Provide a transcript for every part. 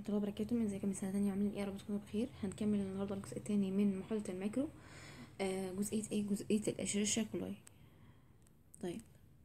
الله وبركاته ازيكم من سنه تانية عاملين ايه يا رب تكونوا بخير هنكمل النهارده الجزء التاني من محاضره المايكرو آه جزئيه ايه جزئيه الاشيشا كولاي طيب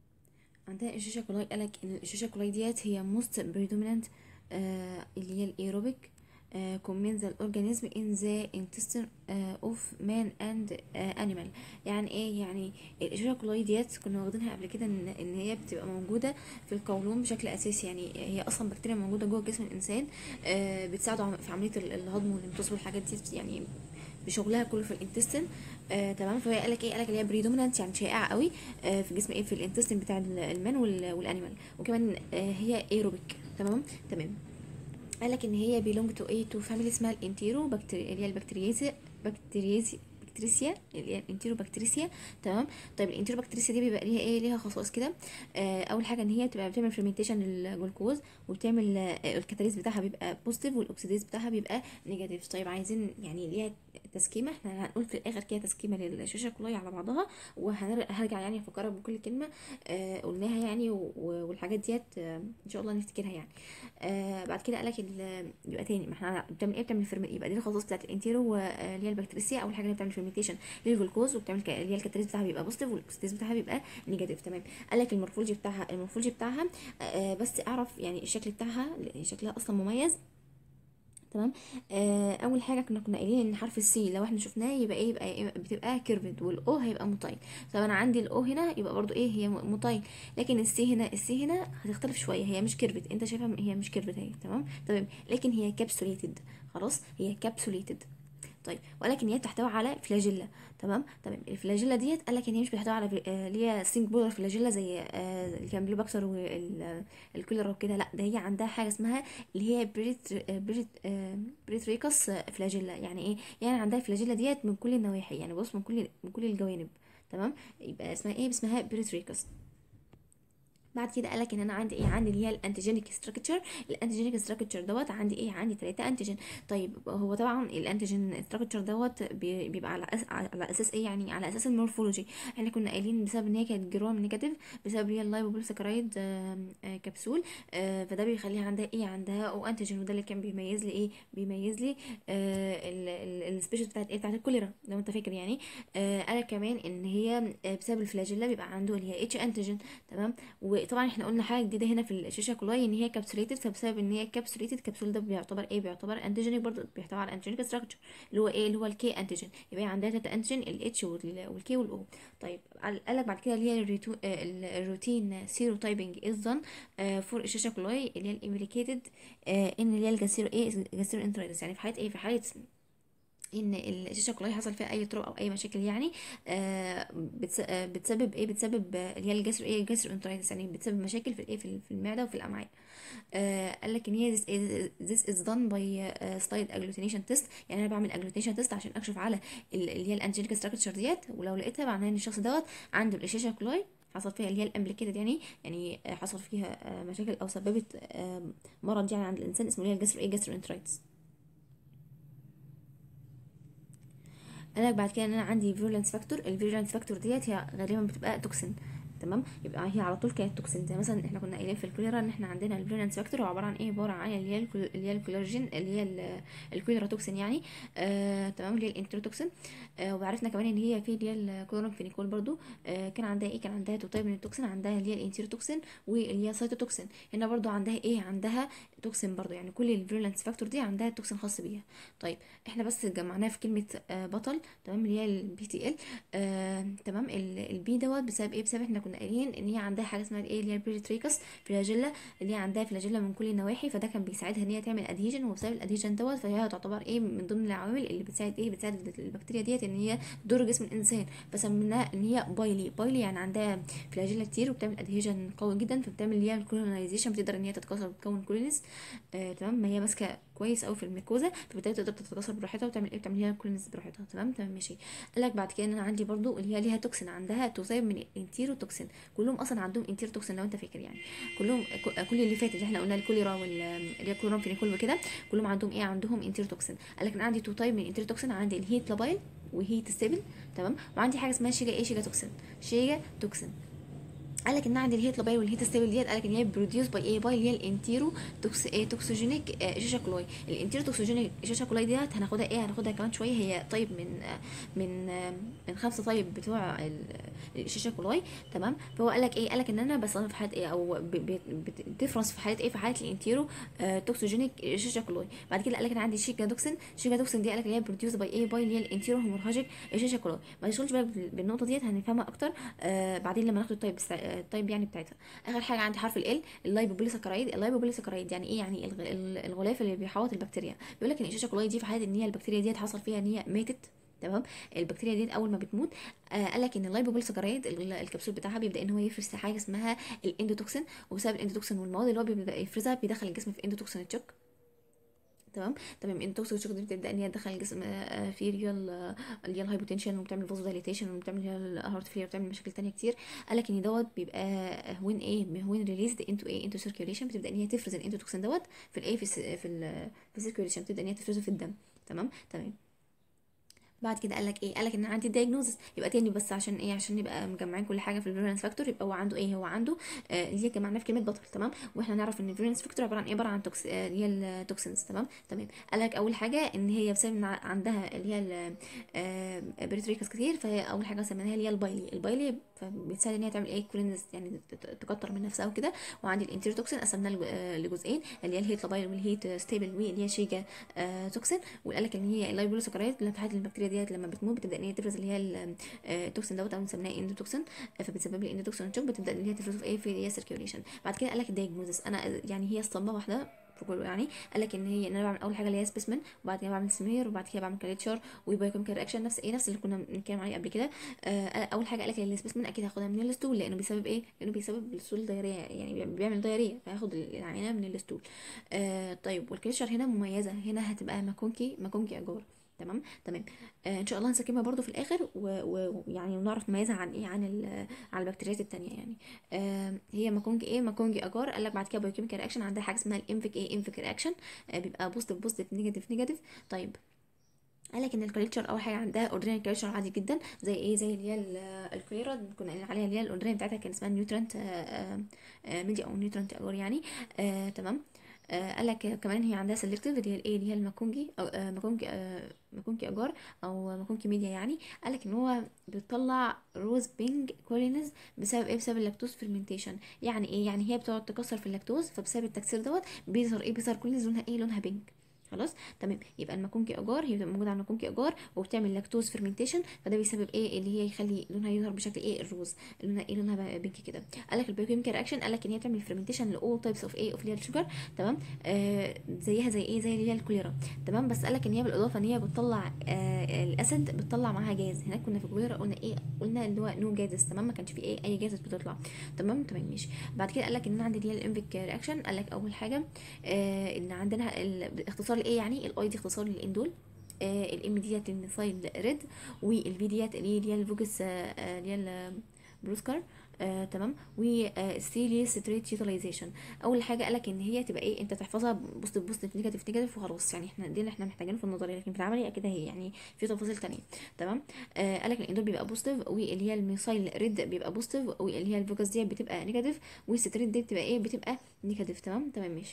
عندنا الاشيشا كولاي قالك ان الاشيشا كولاي ديت هي موست بريدومينانت آه اللي هي الايروبيك uh, commensal organism in the intestine uh, of man and uh, animal يعني ايه يعني الاشاره كولاي ديت كنا واخدينها قبل كده ان ان هي بتبقى موجوده في القولون بشكل اساسي يعني هي اصلا بكتيريا موجوده جوه جسم الانسان uh, بتساعده في عمليه الهضم والامتصاص والحاجات دي يعني بشغلها كله في الانتستين آه تمام فهي قالك ايه قالك اللي هي بريدومينانت يعني شائعه قوي آه في جسم ايه في الانتستين بتاع المان والانيمال وكمان آه هي ايروبيك تمام تمام قال لك ان هي بيلونج تو ايه تو فاميلي اسمها الانتيرو بكتيريا اللي هي البكتيريازي بكتيريازي بكتيريسيا اللي هي الانتيرو بكتيريسيا تمام طيب الانتيرو بكتيريسيا دي بيبقى ليها ايه ليها خصائص كده آه اول حاجه ان هي بتبقى بتعمل فيرمنتيشن للجلوكوز وبتعمل آه الكاتاليز بتاعها بيبقى بوزيتيف والاكسيديز بتاعها بيبقى نيجاتيف طيب عايزين يعني ليها تسكيمه احنا هنقول في الاخر كده تسكيمه للشاشه كلها على بعضها وهرجع يعني افكرك بكل كلمه آه قلناها يعني والحاجات ديت آه ان شاء الله نفتكرها يعني آه بعد كده قالك يبقى تاني ما احنا بتعمل ايه بتعمل فرم... يبقى دي الخصائص بتاعت الانتيرو اللي هي البكتيريسيا اول حاجه اللي بتعمل فيرمنتيشن للجلوكوز وبتعمل اللي هي الكاتاليز بتاعها بيبقى بوزيتيف والاكسيديز بتاعها بيبقى نيجاتيف تمام قالك المورفولوجي بتاعها المورفولوجي بتاعها آه بس اعرف يعني الشكل بتاعها شكلها اصلا مميز تمام آه اول حاجه كنا كنا قايلين ان حرف السي لو احنا شفناه يبقى ايه يبقى إيه بتبقى كيرفد والاو هيبقى موتايل طب انا عندي الاو هنا يبقى برضو ايه هي موتايل لكن السي هنا السي هنا هتختلف شويه هي مش كيرفد انت شايفها هي مش كيرفد اهي تمام تمام لكن هي كابسوليتد خلاص هي كابسوليتد طيب ولكن هي بتحتوي على فلاجيلا تمام تمام الفلاجيلا ديت قال لك ان هي مش بتحتوي على اللي هي سينك بولر فلاجيلا زي الكامبلوباكتر والكوليرا وكده لا ده هي عندها حاجه اسمها اللي هي بريت بريت بريتريكس فلاجيلا يعني ايه يعني عندها فلاجيلا ديت من كل النواحي يعني بص من كل من كل الجوانب تمام يبقى اسمها ايه اسمها بريتريكس بعد كده قالك ان انا عندي ايه عندي اللي هي الانتيجينيك ستراكشر الانتيجينيك ستراكشر دوت عندي ايه عندي ثلاثه انتيجين طيب هو طبعا الانتيجين ستراكشر دوت بيبقى على أس... على اساس ايه يعني على اساس المورفولوجي احنا كنا قايلين بسبب ان هي كانت جرام نيجاتيف بسبب هي اللايبوبوليساكرايد كبسول آه فده بيخليها عندها ايه عندها او انتيجين وده اللي كان بيميز لي ايه بيميز لي آه السبيشيز بتاعت ايه بتاعت الكوليرا لو انت فاكر يعني آه قال كمان ان هي بسبب الفلاجيلا بيبقى عنده اللي هي اتش انتيجين تمام وطبعا احنا قلنا حاجه جديده هنا في الشاشه كولاي ان هي كابسوليتد فبسبب ان هي كابسوليتد كبسول ده بيعتبر ايه بيعتبر انتيجينيك برضه بيحتوي على انتيجينيك ستراكشر اللي هو ايه اللي هو الكي انتيجين يبقى هي عندها تلاته انتيجين الاتش والكي والاو طيب قال لك بعد كده اللي هي الروتين سيرو تايبنج از دون فور الشاشه كولاي اللي هي الامبليكيتد ان اللي هي الجاسيرو ايه جاسيرو انترايتس يعني في حاله ايه في حاله ان الشاشه كلها حصل فيها اي تروب او اي مشاكل يعني آه بتسبب ايه بتسبب اللي هي الجسر ايه الجسر انترايتس يعني بتسبب مشاكل في الايه في المعده وفي الامعاء آه قال لك ان هي this is, this is done by uh, slide agglutination test يعني انا بعمل agglutination test عشان اكشف على اللي هي الانجينيك ستراكشر ديت ولو لقيتها معناها ان الشخص دوت عنده الشاشه كلاي حصل فيها اللي هي الامبليكيتد يعني يعني حصل فيها مشاكل او سببت مرض يعني عند الانسان اسمه اللي هي الجسر ايه جسر انترايتس قالك بعد كده ان انا عندي فيرولنس فاكتور الفيرولنس فاكتور ديت هي غالبا بتبقى توكسين تمام يبقى هي على طول كانت توكسين زي مثلا احنا كنا قايلين في الكوليرا ان احنا عندنا الفيرولنس فاكتور هو عباره عن ايه عباره عن اللي هي اللي هي الكوليرجين اللي هي الكوليرا توكسين يعني آه تمام اللي هي الانتروتوكسين آه وعرفنا كمان ان هي في اللي هي الكلورامفينيكول برضو آه كان عندها ايه كان عندها تو تايب من التوكسين عندها اللي هي الانتيروتوكسين واللي هي سايتوتوكسين هنا برضو عندها ايه عندها توكسين برضو يعني كل الفيرولنس فاكتور دي عندها توكسين خاص بيها طيب احنا بس جمعناها في كلمه آه بطل تمام اللي هي البي تي ال آه تمام البي دوت بسبب ايه بسبب احنا كنا قايلين ان هي عندها حاجه اسمها ايه اللي هي البريتريكس فلاجيلا اللي هي عندها فلاجيلا من كل النواحي فده كان بيساعدها ان هي تعمل ادهيجن وبسبب الادهيجن دوت فهي تعتبر ايه من ضمن العوامل اللي بتساعد ايه بتساعد البكتيريا ديت ان هي تضر جسم الانسان فسميناها ان هي بايلي بايلي يعني عندها فلاجيلا كتير وبتعمل ادهيجن قوي جدا فبتعمل اللي هي الكولونايزيشن بتقدر ان هي تتكاثر وتكون كولونيز آه تمام ما هي ماسكه كويس قوي في الميكوزا فبالتالي تقدر تتكاثر براحتها وتعمل ايه بتعمل ليها كولونيز براحتها تمام تمام ماشي قال لك بعد كده ان انا عندي برضو اللي هي ليها توكسين عندها توسايب من الانتيرو توكسين كلهم اصلا عندهم انتيرو توكسين لو انت فاكر يعني كلهم كل اللي فاتت اللي احنا قلنا الكوليرا واللي هي كلورام فينيكول وكده كلهم عندهم ايه عندهم انتيرو توكسين قال لك انا عندي تو تايب من الانتيرو توكسين عندي الهيت لابايل وهيت ستيبل تمام وعندي حاجه اسمها شيجا ايه شيجا توكسين شيجا توكسين قال لك ان عندي الهيت لاباي والهيت ستيبل ديت قال لك ان هي بروديوس باي ايه باي اللي هي الانتيرو توكس إيه توكسوجينيك آه، شيشا كولاي الانتيرو توكسوجينيك شيشا كولاي ديت هناخدها ايه هناخدها كمان شويه هي طيب من آه، من آه، من خمسه طيب بتوع ال- الشيشا كولاي تمام فهو قال لك ايه قال لك ان انا بستخدم في حاله ايه او ب- ب- بت- بتفرز في حاله ايه في حاله الانتيرو آه، توكسوجينيك شيشا كولاي بعد كده قال لك انا عندي شيكا دوكسين شيكا دوكسين دي قال لك اللي هي بروديوس باي ايه باي اللي هي الانتيرو هيمورهاجيك شيشا كولاي ما تشغلش بالك بال- بالنقطه ديت هنفهمها اكتر آه بعدين لما ناخد التايب بتاع- آه، التايب يعني بتاعتها اخر حاجه عندي حرف ال اللايبوبوليساكرايد اللايبوبوليساكرايد يعني ايه يعني الغ- ال- الغلاف اللي بيحوط البكتيريا بيقول لك ان الشيشه كولاي دي في حاله ان هي البكتيريا ديت حصل فيها ان هي ماتت تمام البكتيريا ديت اول ما بتموت آه قال لك ان اللايبوبوليساكرايد ال- الكبسول بتاعها بيبدا ان هو يفرز حاجه اسمها الاندوتوكسين وبسبب الاندوتوكسين والمواد اللي هو بيبدا يفرزها بيدخل الجسم في اندوتوكسين تشوك تمام تمام التوكسيك شوك دي بتبدا ان هي تدخل الجسم آه، في ريال آه، اللي هي الهايبوتنشن وبتعمل فازو دايليتيشن وبتعمل هارت فيلير وبتعمل مشاكل تانية كتير قال لك ان دوت بيبقى وين ايه وين ريليزد انتو ايه انتو سيركيوليشن بتبدا ان هي تفرز الاندوتوكسين دوت في الايه في الس- في ال في السيركيوليشن بتبدا ان هي تفرزه في الدم تمام تمام بعد كده قال لك ايه قال لك ان انا عندي دايجنوزس يبقى تاني بس عشان ايه عشان نبقى مجمعين كل حاجه في الفيرنس فاكتور يبقى هو عنده ايه هو عنده آه اللي هي جمعناه في كلمه بطل تمام واحنا نعرف ان الفيرنس فاكتور عباره عن ايه عباره عن توكس آه اللي هي التوكسينز تمام تمام قال لك اول حاجه ان هي بسبب ان عندها اللي هي بريتريكس كتير فهي اول حاجه سميناها اللي هي البايلي البايلي فبتساعد ان هي تعمل ايه كولينز يعني تت- تكتر من نفسها وكده وعندي الانتيروتوكسين قسمناه لج- آه، لجزئين اللي هي الهيت لابايل والهيت ستيبل واللي هي شيجا آه توكسين وقال لك ان هي اللايبولوسكرايد اللي في حاله البكتيريا ديت لما بتموت بتبدا ان هي تفرز اللي هي ال- آه، التوكسين دوت او بنسميها اندوتوكسين آه، فبتسبب لي اندوتوكسين شوك بتبدا ان هي تفرزه في ايه في هي سيركيوليشن بعد كده قال لك الدايجنوزس انا يعني هي اسطمبه واحده في كله يعني قال لك ان هي ان انا بعمل اول حاجه اللي هي سبيسمن وبعد كده بعمل سمير وبعد كده بعمل كاليتشر وبايوكيميكال رياكشن نفس ايه نفس اللي كنا بنتكلم عليه قبل كده آه اول حاجه قال لك السبيسمن اكيد هاخدها من الستول لانه بيسبب ايه لانه بيسبب الستول دايريه يعني بيعمل دايريه فهاخد العينه من الستول آه طيب والكاليتشر هنا مميزه هنا هتبقى ماكونكي ماكونكي اجار تمام تمام آه ان شاء الله هنسكبها برضو في الاخر و- ويعني ونعرف نميزها عن ايه عن ال- عن البكتيريات التانية يعني آه هي ماكونج ايه ماكونج اجار قال لك بعد كده بايوكيميكال رياكشن عندها حاجه اسمها الانفيك ايه انفيك رياكشن آه بيبقى بوزيتيف بوزيتيف نيجاتيف نيجاتيف طيب قال لك ان الكالتشر اول حاجه عندها اوردينري كالتشر عادي جدا زي ايه زي اللي هي ال- الكوليرا كنا قايلين عليها اللي هي الاوردينري بتاعتها كان اسمها نيوترنت ميديا او نيوترنت اجار يعني آه تمام آه قال لك كمان هي عندها سيلكتيف اللي هي الايه اللي هي الماكونجي او آه ماكونجي آه ماكونجي اجار او ماكونجي ميديا يعني قال لك ان هو بتطلع روز بينج كولينز بسبب ايه بسبب اللاكتوز فيرمنتيشن يعني ايه يعني هي بتقعد تكسر في اللاكتوز فبسبب التكسير دوت بيظهر ايه بيظهر كولينز لونها ايه لونها بينك خلاص تمام يبقى الماكونكي اجار هي بتبقى موجوده على الماكونكي اجار وبتعمل لاكتوز فيرمنتيشن فده بيسبب ايه اللي هي يخلي لونها يظهر بشكل ايه الروز لونها ايه لونها بقى بينك كده قال لك البايوكيميكال رياكشن قال لك ان هي بتعمل فيرمنتيشن لاول تايبس اوف ايه اوف اللي هي الشوجر تمام آه زيها زي ايه زي اللي هي الكوليرا تمام بس قال لك ان هي بالاضافه ان هي بتطلع آه الاسيد بتطلع معاها جاز هناك كنا في الكوليرا قلنا ايه قلنا اللي هو نو جازز تمام ما كانش في ايه اي جازز بتطلع تمام تمام ماشي بعد كده قال لك ان انا عندي اللي هي الانفيك رياكشن قال لك اول حاجه آه ان عندنا ال- اختصار لايه يعني الاي دي اختصار للاندول آه الام ديت الميثايل ريد والفي ديت اللي هي الفوكس آه، آه، اللي هي البروسكر آه، تمام والسي اللي هي ستريت يوتيلايزيشن اول حاجه قالك ان هي تبقى ايه انت تحفظها بوزيتيف بوزيتيف نيجاتيف نيجاتيف وخلاص يعني احنا دي اللي احنا محتاجينه في النظريه لكن في العملي اكيد هي يعني في تفاصيل تانية تمام آه قالك الاندول بيبقى بوزيتيف واللي هي الميثايل ريد بيبقى بوزيتيف واللي هي الفوكس دي بتبقى نيجاتيف والستريت دي بتبقى ايه بتبقى نيجاتيف تمام تمام ماشي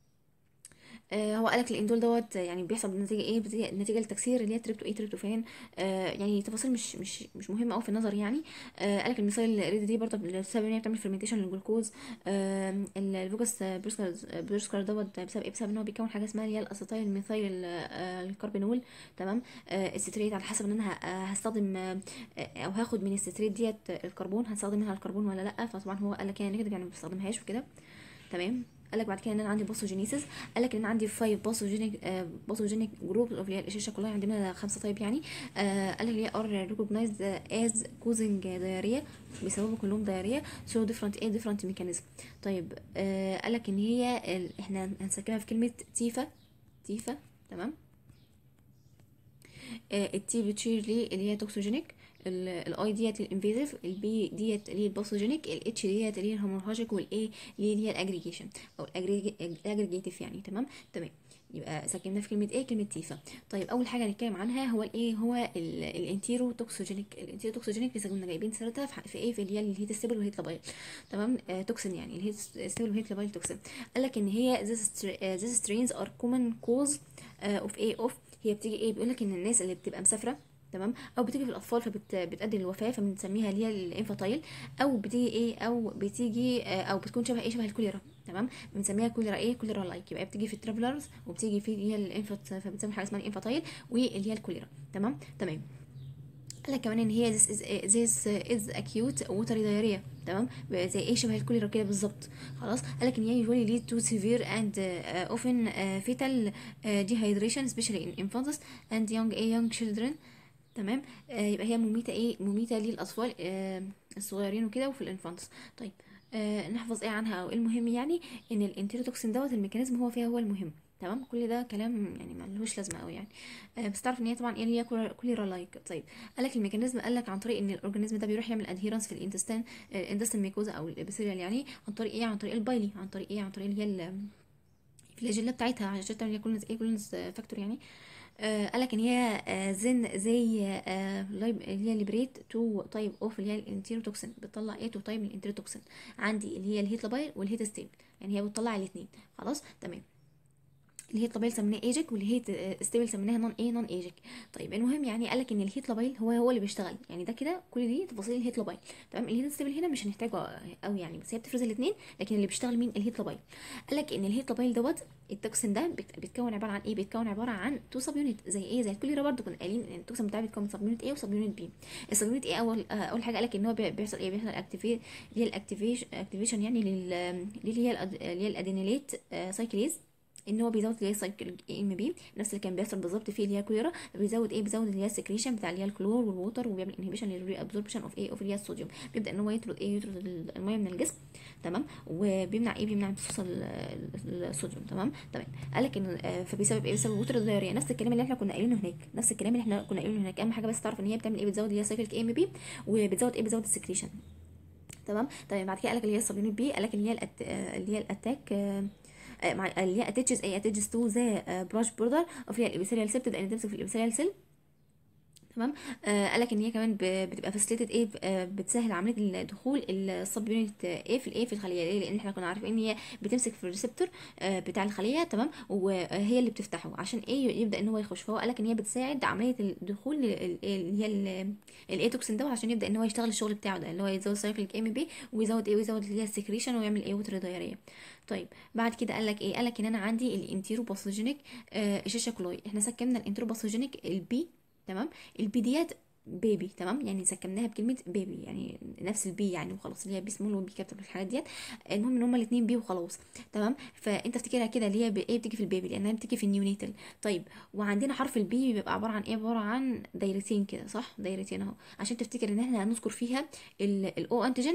آه هو قالك الاندول دوت يعني بيحصل نتيجه ايه بتيجي- نتيجه لتكسير اللي هي تريبتو ايه تريبتوفان آه يعني تفاصيل مش مش مش مهمه قوي في النظر يعني آه قالك المثال الريد دي برضه بسبب ان هي بتعمل فيرمنتيشن للجلوكوز آه الفوكس بروسكر بروسكر دوت بسبب ايه بسبب ان هو بيكون حاجه اسمها اللي هي الاسيتايل ميثايل آه الكربينول تمام آه الستريت على حسب ان انا ه- آه، هستخدم آه او هاخد من الستريت ديت الكربون هستخدم منها الكربون ولا لا فطبعا هو قالك هي نيجاتيف يعني ما بستخدمهاش وكده تمام قال لك بعد كده ان انا عندي باثوجينيسيس قال لك ان انا عندي 5 باثوجينيك باثوجينيك جروب اللي هي الاشيشه كلها عندنا خمسه طيب يعني آه قال لك اللي هي ار ريكوجنايزد از كوزنج دايريا بيسببوا كلهم دايريا سو ديفرنت ايه ديفرنت ميكانيزم طيب آه قال لك ان هي ال- احنا هنسكنها في كلمه تيفا تيفا تمام آه، التي بتشير لي اللي هي توكسوجينيك الاي ديت الانفيزيف البي ديت اللي هي الباثوجينيك الاتش ديت اللي هي الهيمورهاجيك والاي اللي هي الاجريجيشن او الاجريجيتيف يعني تمام تمام يبقى سكننا في كلمه ايه كلمه تيفا طيب اول حاجه هنتكلم عنها هو الايه هو الانتيرو توكسوجينيك الانتيرو توكسوجينيك لسه كنا جايبين سيرتها في في ايه في اللي هي الهيت ستيبل والهيت لابايل تمام آه توكسين يعني الهيت ستيبل والهيت لابايل توكسين قال لك ان هي ذيس سترينز ار كومن كوز اوف ايه اوف هي بتيجي ايه بيقول لك ان الناس اللي بتبقى مسافره تمام او بتيجي في الاطفال فبتؤدي للوفاه فبنسميها اللي هي الانفاتايل او بتيجي ايه او بتيجي آه او بتكون شبه ايه شبه الكوليرا تمام بنسميها كوليرا ايه كوليرا لايك يبقى بتيجي في الترافلرز وبتيجي في اللي هي الانفات فبنسمي حاجه اسمها الانفاتايل واللي هي الكوليرا تمام تمام قال لك كمان ان هي this is this is acute watery diarrhea تمام زي ايه شبه الكوليرا كده بالظبط خلاص قال لك ان هي usually lead to severe and uh, often uh, fatal uh, dehydration especially in infants and young a young children تمام آه يبقى هي مميتة ايه مميتة للأطفال آه الصغيرين وكده وفي الانفانتس طيب آه نحفظ ايه عنها او ايه المهم يعني ان الانتيروتوكسين دوت الميكانيزم هو فيها هو المهم تمام كل ده كلام يعني ملهوش لازمه قوي يعني آه بس تعرف ان هي طبعا ايه اللي هي كوليرا لايك طيب قال لك الميكانيزم قال لك عن طريق ان الاورجانيزم ده بيروح يعمل ادهيرنس في الانتستين الانتستين ميكوزا او الابيثيليال يعني عن طريق ايه عن طريق البايلي عن طريق ايه عن طريق اللي هي الفلاجيلا بتاعتها عشان تعمل كولنز ايه كولنز فاكتور يعني آه قالك ان هي آه زن زي آه اللي هي ليبريت تو تايب اوف اللي هي الانتيروتوكسين بتطلع ايه تو تايب من الانتيروتوكسين عندي اللي هي الهيت لابايل والهيت ستيبل يعني هي بتطلع الاثنين خلاص تمام الهيت لابايل سميناه ايجك والهيت ستيبل سميناها نون ايه نون ايجك طيب المهم يعني قال لك ان الهيت لابايل هو هو اللي بيشتغل يعني ده كده كل دي تفاصيل الهيت لابايل تمام الهيت ستيبل هنا مش هنحتاجه قوي يعني بس هي بتفرز الاثنين لكن اللي بيشتغل مين الهيت لابايل قال لك ان الهيت لابايل دوت التوكسين ده بيتكون عباره عن ايه بيتكون عباره عن تو سب يونت زي ايه زي الكوليرا برضو كنا قايلين ان التوكسين بتاعه بيتكون سب يونت ايه وسب يونت بي السب يونت ايه اول اول حاجه قال لك ان هو بيحصل ايه بيحصل اكتيفيت اللي هي الاكتيفيشن اكتيفيشن يعني لل اللي هي اللي هي الادينيليت سايكليز ان هو بيزود اللي هي سايكل ام بي نفس اللي كان بيحصل بالظبط في اللي هي كوليرا بيزود ايه بيزود اللي هي السكريشن بتاع اللي هي الكلور والووتر وبيعمل انهبيشن للري ابزوربشن اوف ايه اوف اللي هي الصوديوم بيبدا ان هو يطرد ايه يطرد الميه من الجسم تمام وبيمنع ايه بيمنع امتصاص الصوديوم تمام تمام قال لك ان فبسبب ايه بسبب ووتر الدايريا نفس الكلام اللي احنا كنا قايلينه هناك نفس الكلام اللي احنا كنا قايلينه هناك اهم حاجه بس تعرف ان هي بتعمل ايه بتزود اللي هي سايكل ام بي وبتزود ايه بتزود السكريشن تمام طيب بعد كده قال لك اللي هي السبيونت بي قال لك اللي هي اللي هي الاتاك مع اللي هي اتيتشز ايه اتيتشز تو ذا براش بوردر اوف هي الابيثيليال سيل بتبدا ان تمسك في الابيثيليال سيل تمام آه قال لك ان هي كمان بتبقى فاسيليتد ايه آه بتسهل عمليه الدخول السب يونت ايه في الايه في الخليه ليه لان احنا كنا عارفين ان هي بتمسك في الريسبتور آه بتاع الخليه تمام وهي اللي بتفتحه عشان ايه يبدا ان هو يخش فهو قال لك ان هي بتساعد عمليه الدخول اللي هي الايتوكسين ده عشان يبدا ان هو يشتغل الشغل بتاعه ده اللي هو يزود سايكليك ام بي ويزود ايه ويزود اللي هي السكريشن ويعمل ايه وتر دايريه طيب بعد كده قال لك ايه قال لك ان انا عندي الانتيرو باثوجينيك آه شاشه كلوي احنا سكننا الانتيرو باثوجينيك البي تمام البي ديت بيبي تمام يعني سكناها بكلمه بيبي يعني نفس البي يعني وخلاص اللي هي بي سمول وبي كابيتال الحاجات ديت المهم ان هما الاثنين بي وخلاص تمام فانت افتكرها كده اللي هي ايه بتيجي في البيبي لانها بتيجي في النيونيتال طيب وعندنا حرف البي بيبقى عباره عن ايه عباره عن دايرتين كده صح دايرتين اهو عشان تفتكر ان احنا هنذكر فيها الاو انتيجين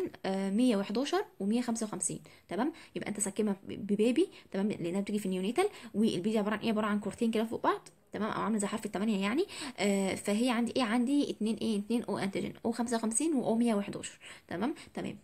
111 و155 تمام يبقى انت سكنها ببيبي تمام لانها بتيجي في النيونيتال والبي دي عباره عن ايه عباره عن كورتين كده فوق بعض تمام او عامله زي حرف الثمانية يعني آه فهي عندي ايه عندي اتنين ايه اتنين او انتيجين او خمسة وخمسين واو مية وحداشر تمام تمام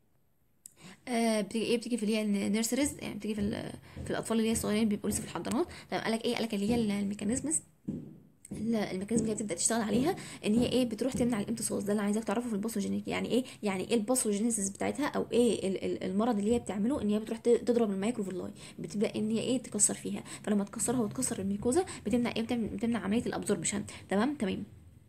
آه بتيجي ايه بتيجي في اللي هي النيرسريز يعني بتيجي في, في الاطفال اللي هي الصغيرين بيبقوا لسه في الحضانات تمام قالك ايه قالك اللي هي الميكانيزمز الميكانيزم اللي بتبدا تشتغل عليها ان هي ايه بتروح تمنع الامتصاص ده اللي عايزاك تعرفه في الباثوجينيك يعني ايه يعني ايه الباثوجينيسيس بتاعتها او ايه المرض اللي هي بتعمله ان هي بتروح تضرب المايكروفيلاي بتبدا ان هي ايه تكسر فيها فلما تكسرها وتكسر الميكوزا بتمنع ايه بتمنع عمليه الابزوربشن تمام تمام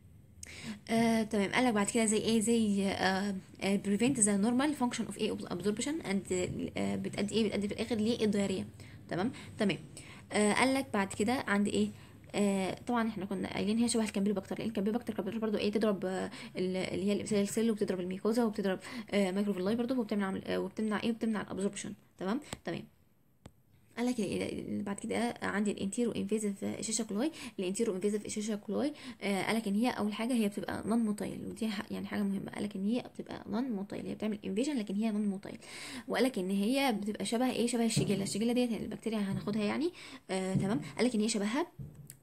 آه، تمام قال لك بعد كده زي ايه زي آه آه prevent the normal function of ايه absorption and آه بتأدي ايه بتأدي في الاخر للدياريه تمام تمام آه قال لك بعد كده عندي ايه آه طبعا احنا كنا قايلين هي شبه الكامبيلوباكتر لان الكامبيلوباكتر كانت برضه ايه تضرب آه اللي هي الابسيليال سيل وبتضرب الميكوزا وبتضرب آه مايكروفيلاي برضه وبتمنع آه وبتمنع ايه وبتمنع الابزوربشن تمام تمام قال لك بعد كده عندي الانتيرو انفيزيف اشيشا كولاي الانتيرو انفيزيف اشيشا كولاي قال لك ان هي اول حاجه هي بتبقى نون موتايل ودي يعني حاجه مهمه قال لك ان هي بتبقى نون موتايل هي بتعمل انفيجن لكن هي نون موتايل وقال لك ان هي بتبقى شبه ايه شبه الشجله الشجله ديت البكتيريا هناخدها يعني آه تمام قال لك ان هي شبهها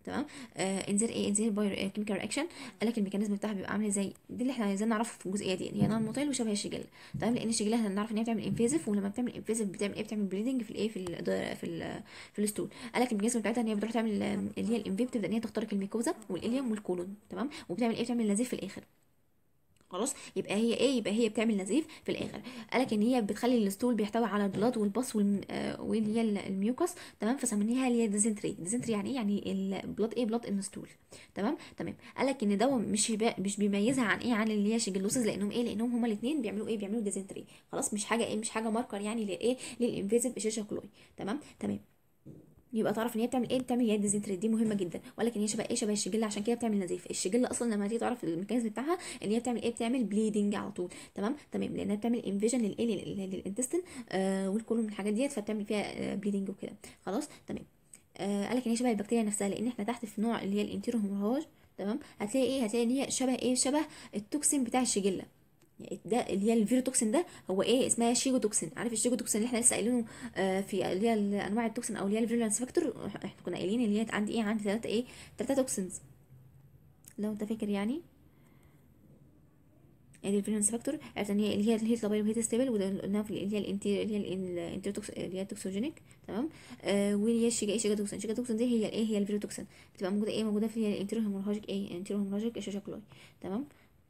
تمام آه انزل ايه انزل بايو كيميكال رياكشن قال لك الميكانيزم بتاعها بيبقى عامل ازاي دي اللي احنا عايزين نعرفه في الجزئيه دي هي نون موتيل وشبه الشجله تمام لان الشجله احنا نعرف ان هي بتعمل انفيزيف ولما بتعمل انفيزيف بتعمل ايه بتعمل بليدنج في الايه في ال في ال في الستول قال لك الميكانيزم بتاعتها ان هي بتروح تعمل آه، اللي هي الانفيب تبدا ان هي تخترق الميكوزا والاليوم والكولون تمام وبتعمل ايه بتعمل نزيف في الاخر خلاص يبقى هي ايه يبقى هي بتعمل نزيف في الاخر قالك ان هي بتخلي الستول بيحتوي على البلاد والبص والم- آه، واللي هي ال- الميوكس تمام فسميناها اللي هي ديزنتري ديزنتري يعني ايه يعني البلاد ايه بلاد ان ستول تمام تمام قالك ان ده مش يبقى- مش بيميزها عن ايه عن اللي هي شيجلوسيس لانهم ايه لانهم هما الاثنين بيعملوا ايه بيعملوا ديزنتري خلاص مش حاجه ايه مش حاجه ماركر يعني للايه للانفيزيف اشيشا كلوي تمام تمام يبقى تعرف ان هي بتعمل ايه بتعمل يد ديزنتري دي مهمه جدا ولكن هي شبه ايه شبه الشجله عشان كده بتعمل نزيف الشجله اصلا لما تيجي تعرف الميكانيزم بتاعها ان هي بتعمل ايه بتعمل بليدنج على طول تمام تمام لانها بتعمل انفيجن للايه لل- للانتستين آه والكولون الحاجات ديت فبتعمل فيها بليدنج وكده خلاص تمام آه قالك ان هي شبه البكتيريا نفسها لان احنا تحت في نوع اللي هي الانتيرو هيموراج تمام هتلاقي ايه هتلاقي ان هي شبه ايه شبه التوكسين بتاع الشجله ده اللي هي الفيروتوكسين ده هو ايه اسمها شيجوتوكسين عارف الشيجوتوكسين اللي احنا لسه قايلينه آه في اللي هي انواع التوكسين او اللي هي الفيرولانس فاكتور احنا كنا قايلين اللي هي عندي ايه عندي ثلاثه ايه ثلاثه توكسينز لو انت فاكر يعني ادي الفيرولانس فاكتور عرفت ان هي اللي هي الهيت لابايل وهيت ستيبل وده اللي قلناها في اللي هي الانتي اللي هي الانتروتوكس اللي هي التوكسوجينيك تمام آه واللي هي الشيجا ايه شيجاتوكسين شيجاتوكسين دي هي الايه هي الفيروتوكسين بتبقى موجوده ايه موجوده في الانتيرو هيموراجيك ايه انتيرو هيموراجيك اشاشاكلوي تمام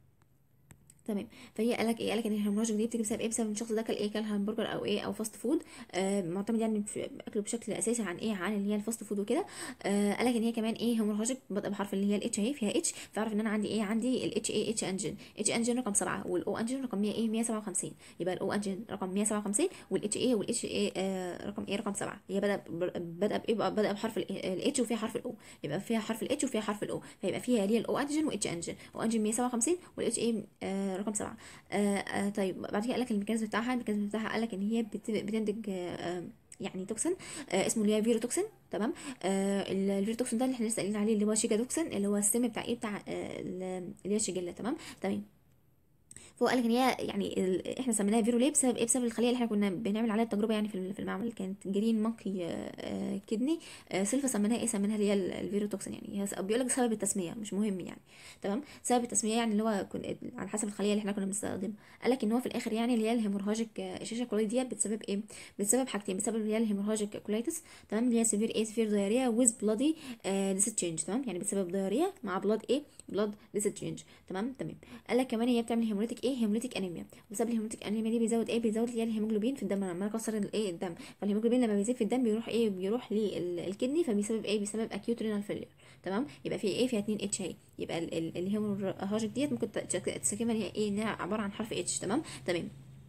تمام فهي قالك ايه قالك ان الهيموراجيك دي بتيجي بسبب ايه بسبب ان الشخص ده كل ايه كل همبرجر او ايه او فاست فود آه معتمد يعني في اكله بشكل اساسي عن ايه عن اللي هي الفاست فود وكده آه قالك ان هي كمان ايه هيموراجيك بادئه بحرف اللي هي الاتش اهي فيها اتش فاعرف ان انا عندي ايه عندي الاتش اي اتش انجن اتش انجن رقم 7 والاو انجن رقم 100 ايه 157 يبقى الاو انجن رقم 157 والاتش اي والاتش اي آه رقم ايه رقم 7 هي بدا بدا بايه بقى بدا بحرف الاتش وفيها حرف الاو يبقى فيها حرف الاتش وفيها حرف الاو فيبقى فيها اللي هي الاو انجن واتش انجن او انجن 157 والاتش اي آه رقم 7 آه آه طيب بعد كده قال لك الميكانيزم بتاعها الميكانيزم بتاعها قال لك ان هي بت- بتنتج آه آه، يعني توكسين آه اسمه اللي هي فيروتوكسين تمام آه ال- الفيروتوكسين ده اللي احنا لسه قايلين عليه اللي هو شيجاتوكسين اللي هو السم بتاع ايه بتاع آه ال- اللي هي الشجله تمام تمام فهو قال لك ان هي يعني ال... احنا سميناها فيرو ليه بسبب ايه بسبب الخليه اللي احنا كنا بنعمل عليها التجربه يعني في ال- في المعمل كانت جرين مونكي كدني سيلفا سميناها ايه سميناها اللي هي ال- الفيروتوكسين يعني هي س- بيقول لك سبب التسميه مش مهم يعني تمام سبب التسميه يعني اللي هو كن... على حسب الخليه اللي احنا كنا بنستخدمها قال لك ان هو في الاخر يعني اللي هي الهيموراجيك الشاشه كولايت ديت بتسبب ايه بتسبب حاجتين بتسبب اللي هي الهيموراجيك كولايتس تمام اللي هي سيفير ايه سيفير دايريا ويز بلادي ديسشينج تمام يعني بتسبب دايريا مع بلاد ايه بلاد ديسشينج تمام تمام قال لك كمان هي بتعمل هيموليتيك ايه هيموليتيك انيميا بسبب الهيموليتيك انيميا دي بيزود ايه بيزود اللي هي الهيموجلوبين في الدم لما اكسر الايه الدم فالهيموجلوبين لما بيزيد في الدم بيروح ايه بيروح للكدني فبيسبب ايه بيسبب اكيوت رينال فيلير تمام يبقى في ايه فيها 2 اتش اي يبقى ال- ال- الهيموراجيك ديت ممكن تسكبها ان هي ايه انها عباره عن حرف اتش تمام تمام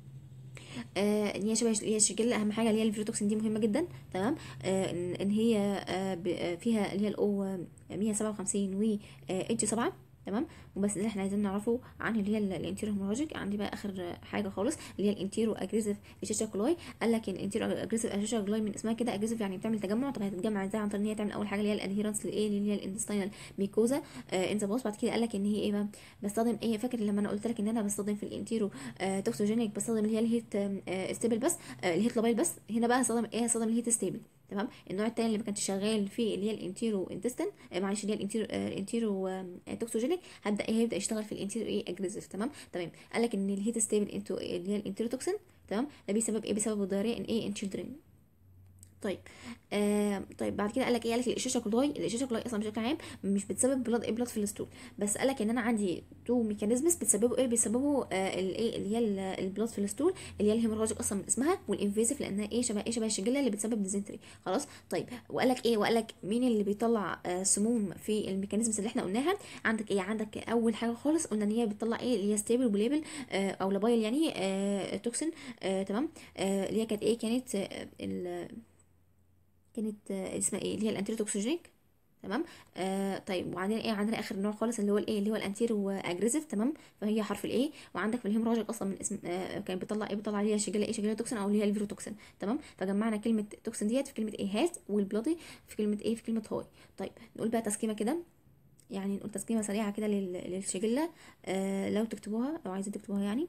آه ان هي شبه هي الشجله اهم حاجه اللي هي الفيروتوكسين دي مهمه جدا تمام آه ان إن هي آه ب- آه، فيها اللي هي الاو 157 و اتش 7 تمام وبس ده اللي احنا عايزين نعرفه عن اللي هي ال- الانتيرو هيموراجيك عندي بقى اخر حاجه خالص اللي هي الانتيرو اجريسيف اشيشا كولاي قال لك الانتيرو اجريسيف اشيشا كولاي من اسمها كده اجريسيف يعني بتعمل تجمع طب هتتجمع ازاي عن طريق ان هي تعمل اول حاجه اللي هي الادهيرنس لايه اللي هي الانتستينال ميكوزا ان ذا بعد كده قال لك ان هي ايه بقى بستخدم ايه فاكر لما انا قلت لك ان انا بستخدم في الانتيرو آه توكسوجينيك بستخدم اللي هي الهيت آه ستيبل بس آه الهيت لابايل بس هنا بقى هستخدم ايه هستخدم الهيت ستيبل تمام النوع التاني اللي ما كانش شغال فيه اللي هي الانتيرو انتستين آه معلش اللي هي الانتيرو آه الانتيرو آه توكسوجينيك هبدا ايه هيبدا يشتغل في الانتيرو ايه اجريسيف تمام تمام قال لك ان الهيت ستيبل انتو اللي هي الانتيرو توكسين تمام ده بسبب ايه بسبب الدايريه ان ايه ان تشيلدرن طيب آه طيب بعد كده قال لك ايه قال لك الاشاشه كولاي الاشاشه كولاي اصلا بشكل عام مش بتسبب بلاد ايه بلاد في الستول بس قال لك ان انا عندي تو ميكانيزمز بتسببوا ايه بيسببوا آه الايه اللي هي ال- البلاد في الستول اللي هي الهيموراجيك اصلا من اسمها والانفيزيف لانها ايه شبه ايه شبه الشجله اللي بتسبب ديزنتري خلاص طيب وقال لك ايه وقال لك مين اللي بيطلع آه سموم في الميكانيزمز اللي احنا قلناها عندك ايه عندك اول حاجه خالص قلنا ان هي بتطلع ايه اللي هي ستيبل وليبل آه او لابايل يعني آه توكسين آه تمام آه اللي هي كانت ايه كانت آه ال- كانت آه، اسمها ايه اللي هي الانتيروتوكسوجينيك تمام آه طيب وعندنا ايه عندنا اخر نوع خالص اللي هو الايه اللي هو الانتيرو اجريسيف تمام فهي حرف الايه وعندك في الهيموراجيك اصلا من اسم آه كان بيطلع ايه بيطلع اللي هي شجله ايه شجله توكسين او اللي هي الفيروتوكسين تمام فجمعنا كلمه توكسين ديت في كلمه ايه هات والبلادي في كلمه ايه في كلمه هاي طيب نقول بقى تسكيمه كده يعني نقول تسكيمه سريعه كده لل- للشجله آه لو تكتبوها لو عايزين تكتبوها يعني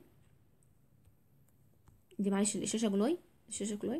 دي معلش الشاشه جلاي الشاشه جلاي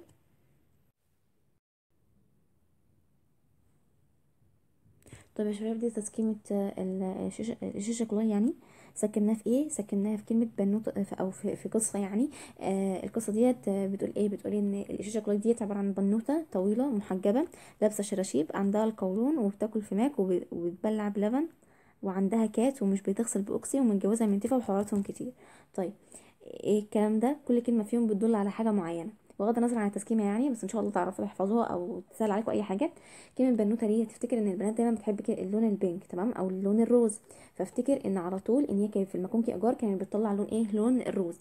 طيب يا شباب دي تسكيمة آه، ال- الشيشة الشيشة كلها يعني سكناها في ايه سكناها في كلمة بنوتة في- او في, في قصة يعني آه القصة ديت آه، بتقول ايه بتقول ان الشيشة كلها ديت عبارة عن بنوتة طويلة محجبة لابسة شراشيب عندها القولون وبتاكل في ماك وب- وبتبلع بلبن وعندها كات ومش بتغسل باوكسي ومتجوزة من تيفا وحواراتهم كتير طيب ايه الكلام ده كل كلمة فيهم بتدل على حاجة معينة بغض النظر عن التسكيمة يعني بس ان شاء الله تعرفوا تحفظوها او تسهل عليكم اي حاجة كلمة بنوتة دي تفتكر ان البنات دايما بتحب كده اللون البينك تمام او اللون الروز فافتكر ان على طول ان هي كانت في المكونكي ايجار كانت بتطلع لون ايه لون الروز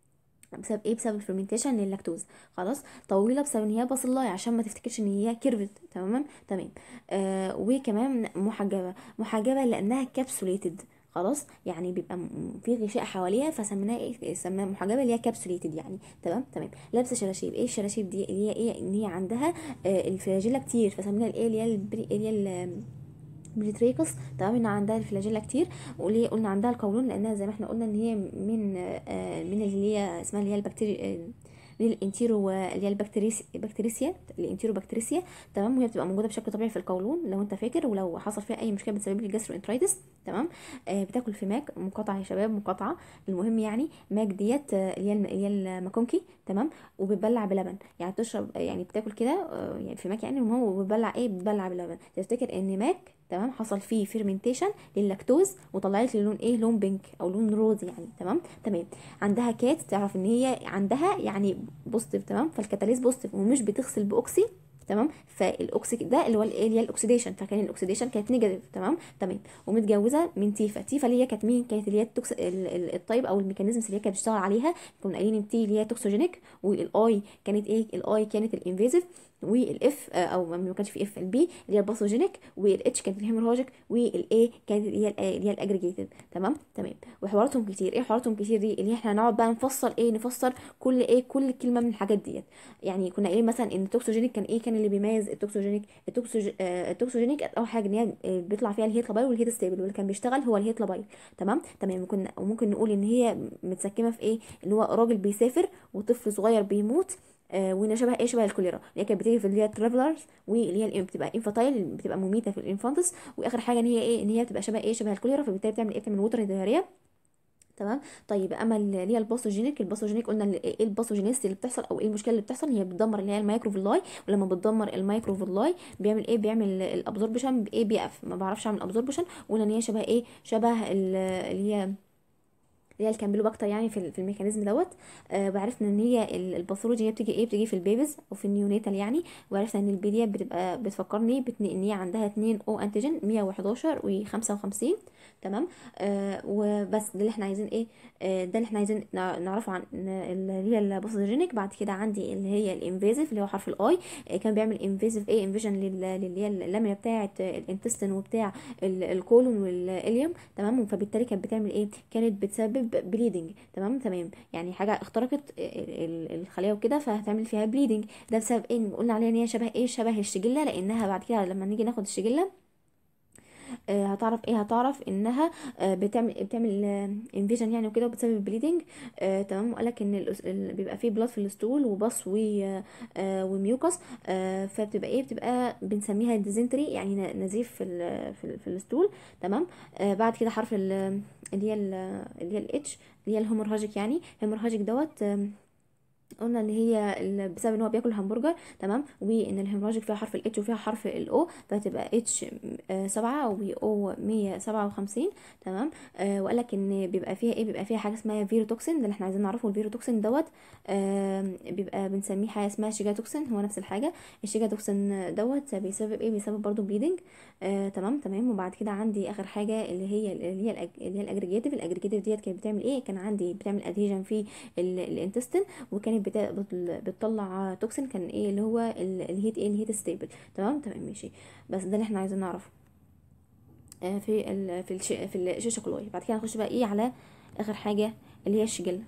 بسبب ايه بسبب الفرمنتيشن للاكتوز خلاص طويله بسبب ان هي بصلايه عشان ما تفتكرش ان هي كيرفت تمام تمام آه وكمان محجبه محجبه لانها كابسوليتد خلاص يعني بيبقى م- في غشاء حواليها فسميناها ايه سميناها محجبه اللي هي كابسوليتد يعني تمام تمام لابسه شراشيب ايه الشراشيب دي اللي هي ايه ان هي عندها آه الفلاجيلا كتير فسميناها الايه اللي هي البري اللي هي ال- بريتريكس تمام ان عندها الفلاجيلا كتير وليه قلنا عندها القولون لانها زي ما احنا قلنا ان هي من آه، من اللي هي اسمها اللي هي البكتيريا اللي هي الانتيرو اللي هي البكتيريس البكتيريسيا الانتيرو بكتيريسيا تمام وهي بتبقى موجوده بشكل طبيعي في القولون لو انت فاكر ولو حصل فيها اي مشكله بتسبب لي جاسترو انترايتس تمام آه بتاكل في ماك مقاطعه يا شباب مقاطعه المهم يعني ماك ديت آه، اللي هي الم- اللي هي الماكونكي تمام وبتبلع بلبن يعني بتشرب يعني بتاكل كده آه، يعني في ماك يعني المهم وبتبلع ايه بتبلع بلبن تفتكر ان ماك تمام حصل فيه فيرمنتيشن للاكتوز وطلعت لي لون ايه لون بينك او لون روز يعني تمام تمام عندها كات تعرف ان هي عندها يعني بوزيتيف تمام فالكاتاليز بوزيتيف ومش بتغسل باوكسي تمام فالاوكسي ده اللي هو الايه اللي هي الاكسيديشن فكان الاكسيديشن كانت نيجاتيف تمام تمام ومتجوزه من تيفا تيفا اللي هي كانت مين كانت اللي هي التوكس ال- ال- الطيب او الميكانيزمز اللي هي كانت بتشتغل عليها كنا قايلين التي اللي هي توكسوجينيك والاي كانت ايه الاي كانت الانفيزيف والاف او ما كانش في اف البي اللي هي الباثوجينيك والاتش كانت الهيموراجيك والاي كانت اللي هي ال- اللي هي الاجريجيتد تمام تمام وحواراتهم كتير ايه حواراتهم كتير دي اللي احنا هنقعد بقى نفصل ايه نفسر كل ايه كل كلمه من الحاجات ديت يعني كنا قايلين مثلا ان التوكسوجينيك كان ايه كان اللي بيميز التوكسوجينيك التوكسوج... آه التوكسوجينيك اول حاجه ان هي آه، بيطلع فيها الهيت لابايل والهيت ستيبل واللي كان بيشتغل هو الهيت لابايل تمام تمام ممكن وممكن نقول ان هي متسكمه في ايه اللي هو راجل بيسافر وطفل صغير بيموت آه وان شبه ايه شبه الكوليرا اللي هي كانت بتيجي في اللي هي الترافلرز واللي هي الإم- بتبقى انفاتايل بتبقى مميته في الانفانتس واخر حاجه ان هي ايه ان هي بتبقى شبه ايه شبه الكوليرا فبالتالي بتعمل ايه بتعمل ووتر دياريه تمام طيب اما اللي هي الباثوجينيك الباثوجينيك قلنا اللي- ايه الباثوجينيستي اللي بتحصل او ايه المشكله اللي بتحصل هي بتدمر اللي هي المايكروفيلاي ولما بتدمر المايكروفيلاي بيعمل ايه بيعمل الابزوربشن بايه بيقف ما بعرفش اعمل ابزوربشن وقلنا ان هي شبه ايه شبه ال- اللي هي اللي هي الكامبيلوباكتر يعني في ال- في الميكانيزم دوت آه وعرفنا ان هي ال- الباثولوجي هي بتيجي ايه بتيجي في البيبيز او في النيونيتال يعني وعرفنا ان البي دي بتبقى بتفكرني بتن- ان هي عندها 2 او انتيجين 111 و55 تمام آه وبس ده اللي احنا عايزين ايه آه ده اللي احنا عايزين نع- نعرفه عن إن اللي هي الباثوجينيك بعد كده عندي اللي هي الانفيزيف اللي هو حرف الاي آه كان بيعمل انفيزيف ايه انفيجن اللي هي اللامينا بتاعه الانتستين وبتاع ال- الكولون والاليوم تمام فبالتالي كانت بتعمل ايه كانت بتسبب بليدنج تمام تمام يعني حاجه اخترقت ال- ال- الخلايا وكده فهتعمل فيها بليدنج ده بسبب ايه قلنا عليها ان هي شبه ايه شبه الشجله لانها بعد كده لما نيجي ناخد الشجله آه، هتعرف ايه هتعرف انها آه، بتعمل بتعمل انفيجن يعني وكده وبتسبب بليدنج آه تمام وقال لك ان الأس- ال- بيبقى فيه بلاد في الستول وبص و آه وميوكس آه فبتبقى ايه بتبقى بنسميها ديزنتري يعني ن- نزيف في ال في, ال في الستول تمام آه بعد كده حرف ال- اللي هي ال- اللي هي الاتش اللي هي الهيمورهاجيك يعني الهيمورهاجيك دوت آم، قلنا ان هي ال- بسبب ان هو بياكل همبرجر تمام وان الهيموراجيك فيها حرف الاتش وفيها حرف الاو فهتبقى اتش سبعة واو مية سبعة وخمسين تمام آه وقال لك ان بيبقى فيها ايه بيبقى فيها حاجه اسمها فيروتوكسين ده اللي احنا عايزين نعرفه الفيروتوكسين دوت آه بيبقى بنسميه حاجه اسمها شيجاتوكسين هو نفس الحاجه الشيجاتوكسين دوت بيسبب ايه بيسبب برضو بليدنج آه تمام تمام وبعد كده عندي اخر حاجه اللي هي اللي هي الأج- اللي هي الاجريجيتيف الاجريجيتيف ديت كانت بتعمل ايه كان عندي بتعمل ادهيجن في الانتستين وكانت بتا- بت- بتطلع توكسين كان ايه اللي هو ال- الهيت ايه الهيت ستيبل تمام تمام ماشي بس ده اللي احنا عايزين نعرفه آه، في ال في الش في الشاشه كلوي بعد كده نخش بقى ايه على اخر حاجه اللي هي الشجله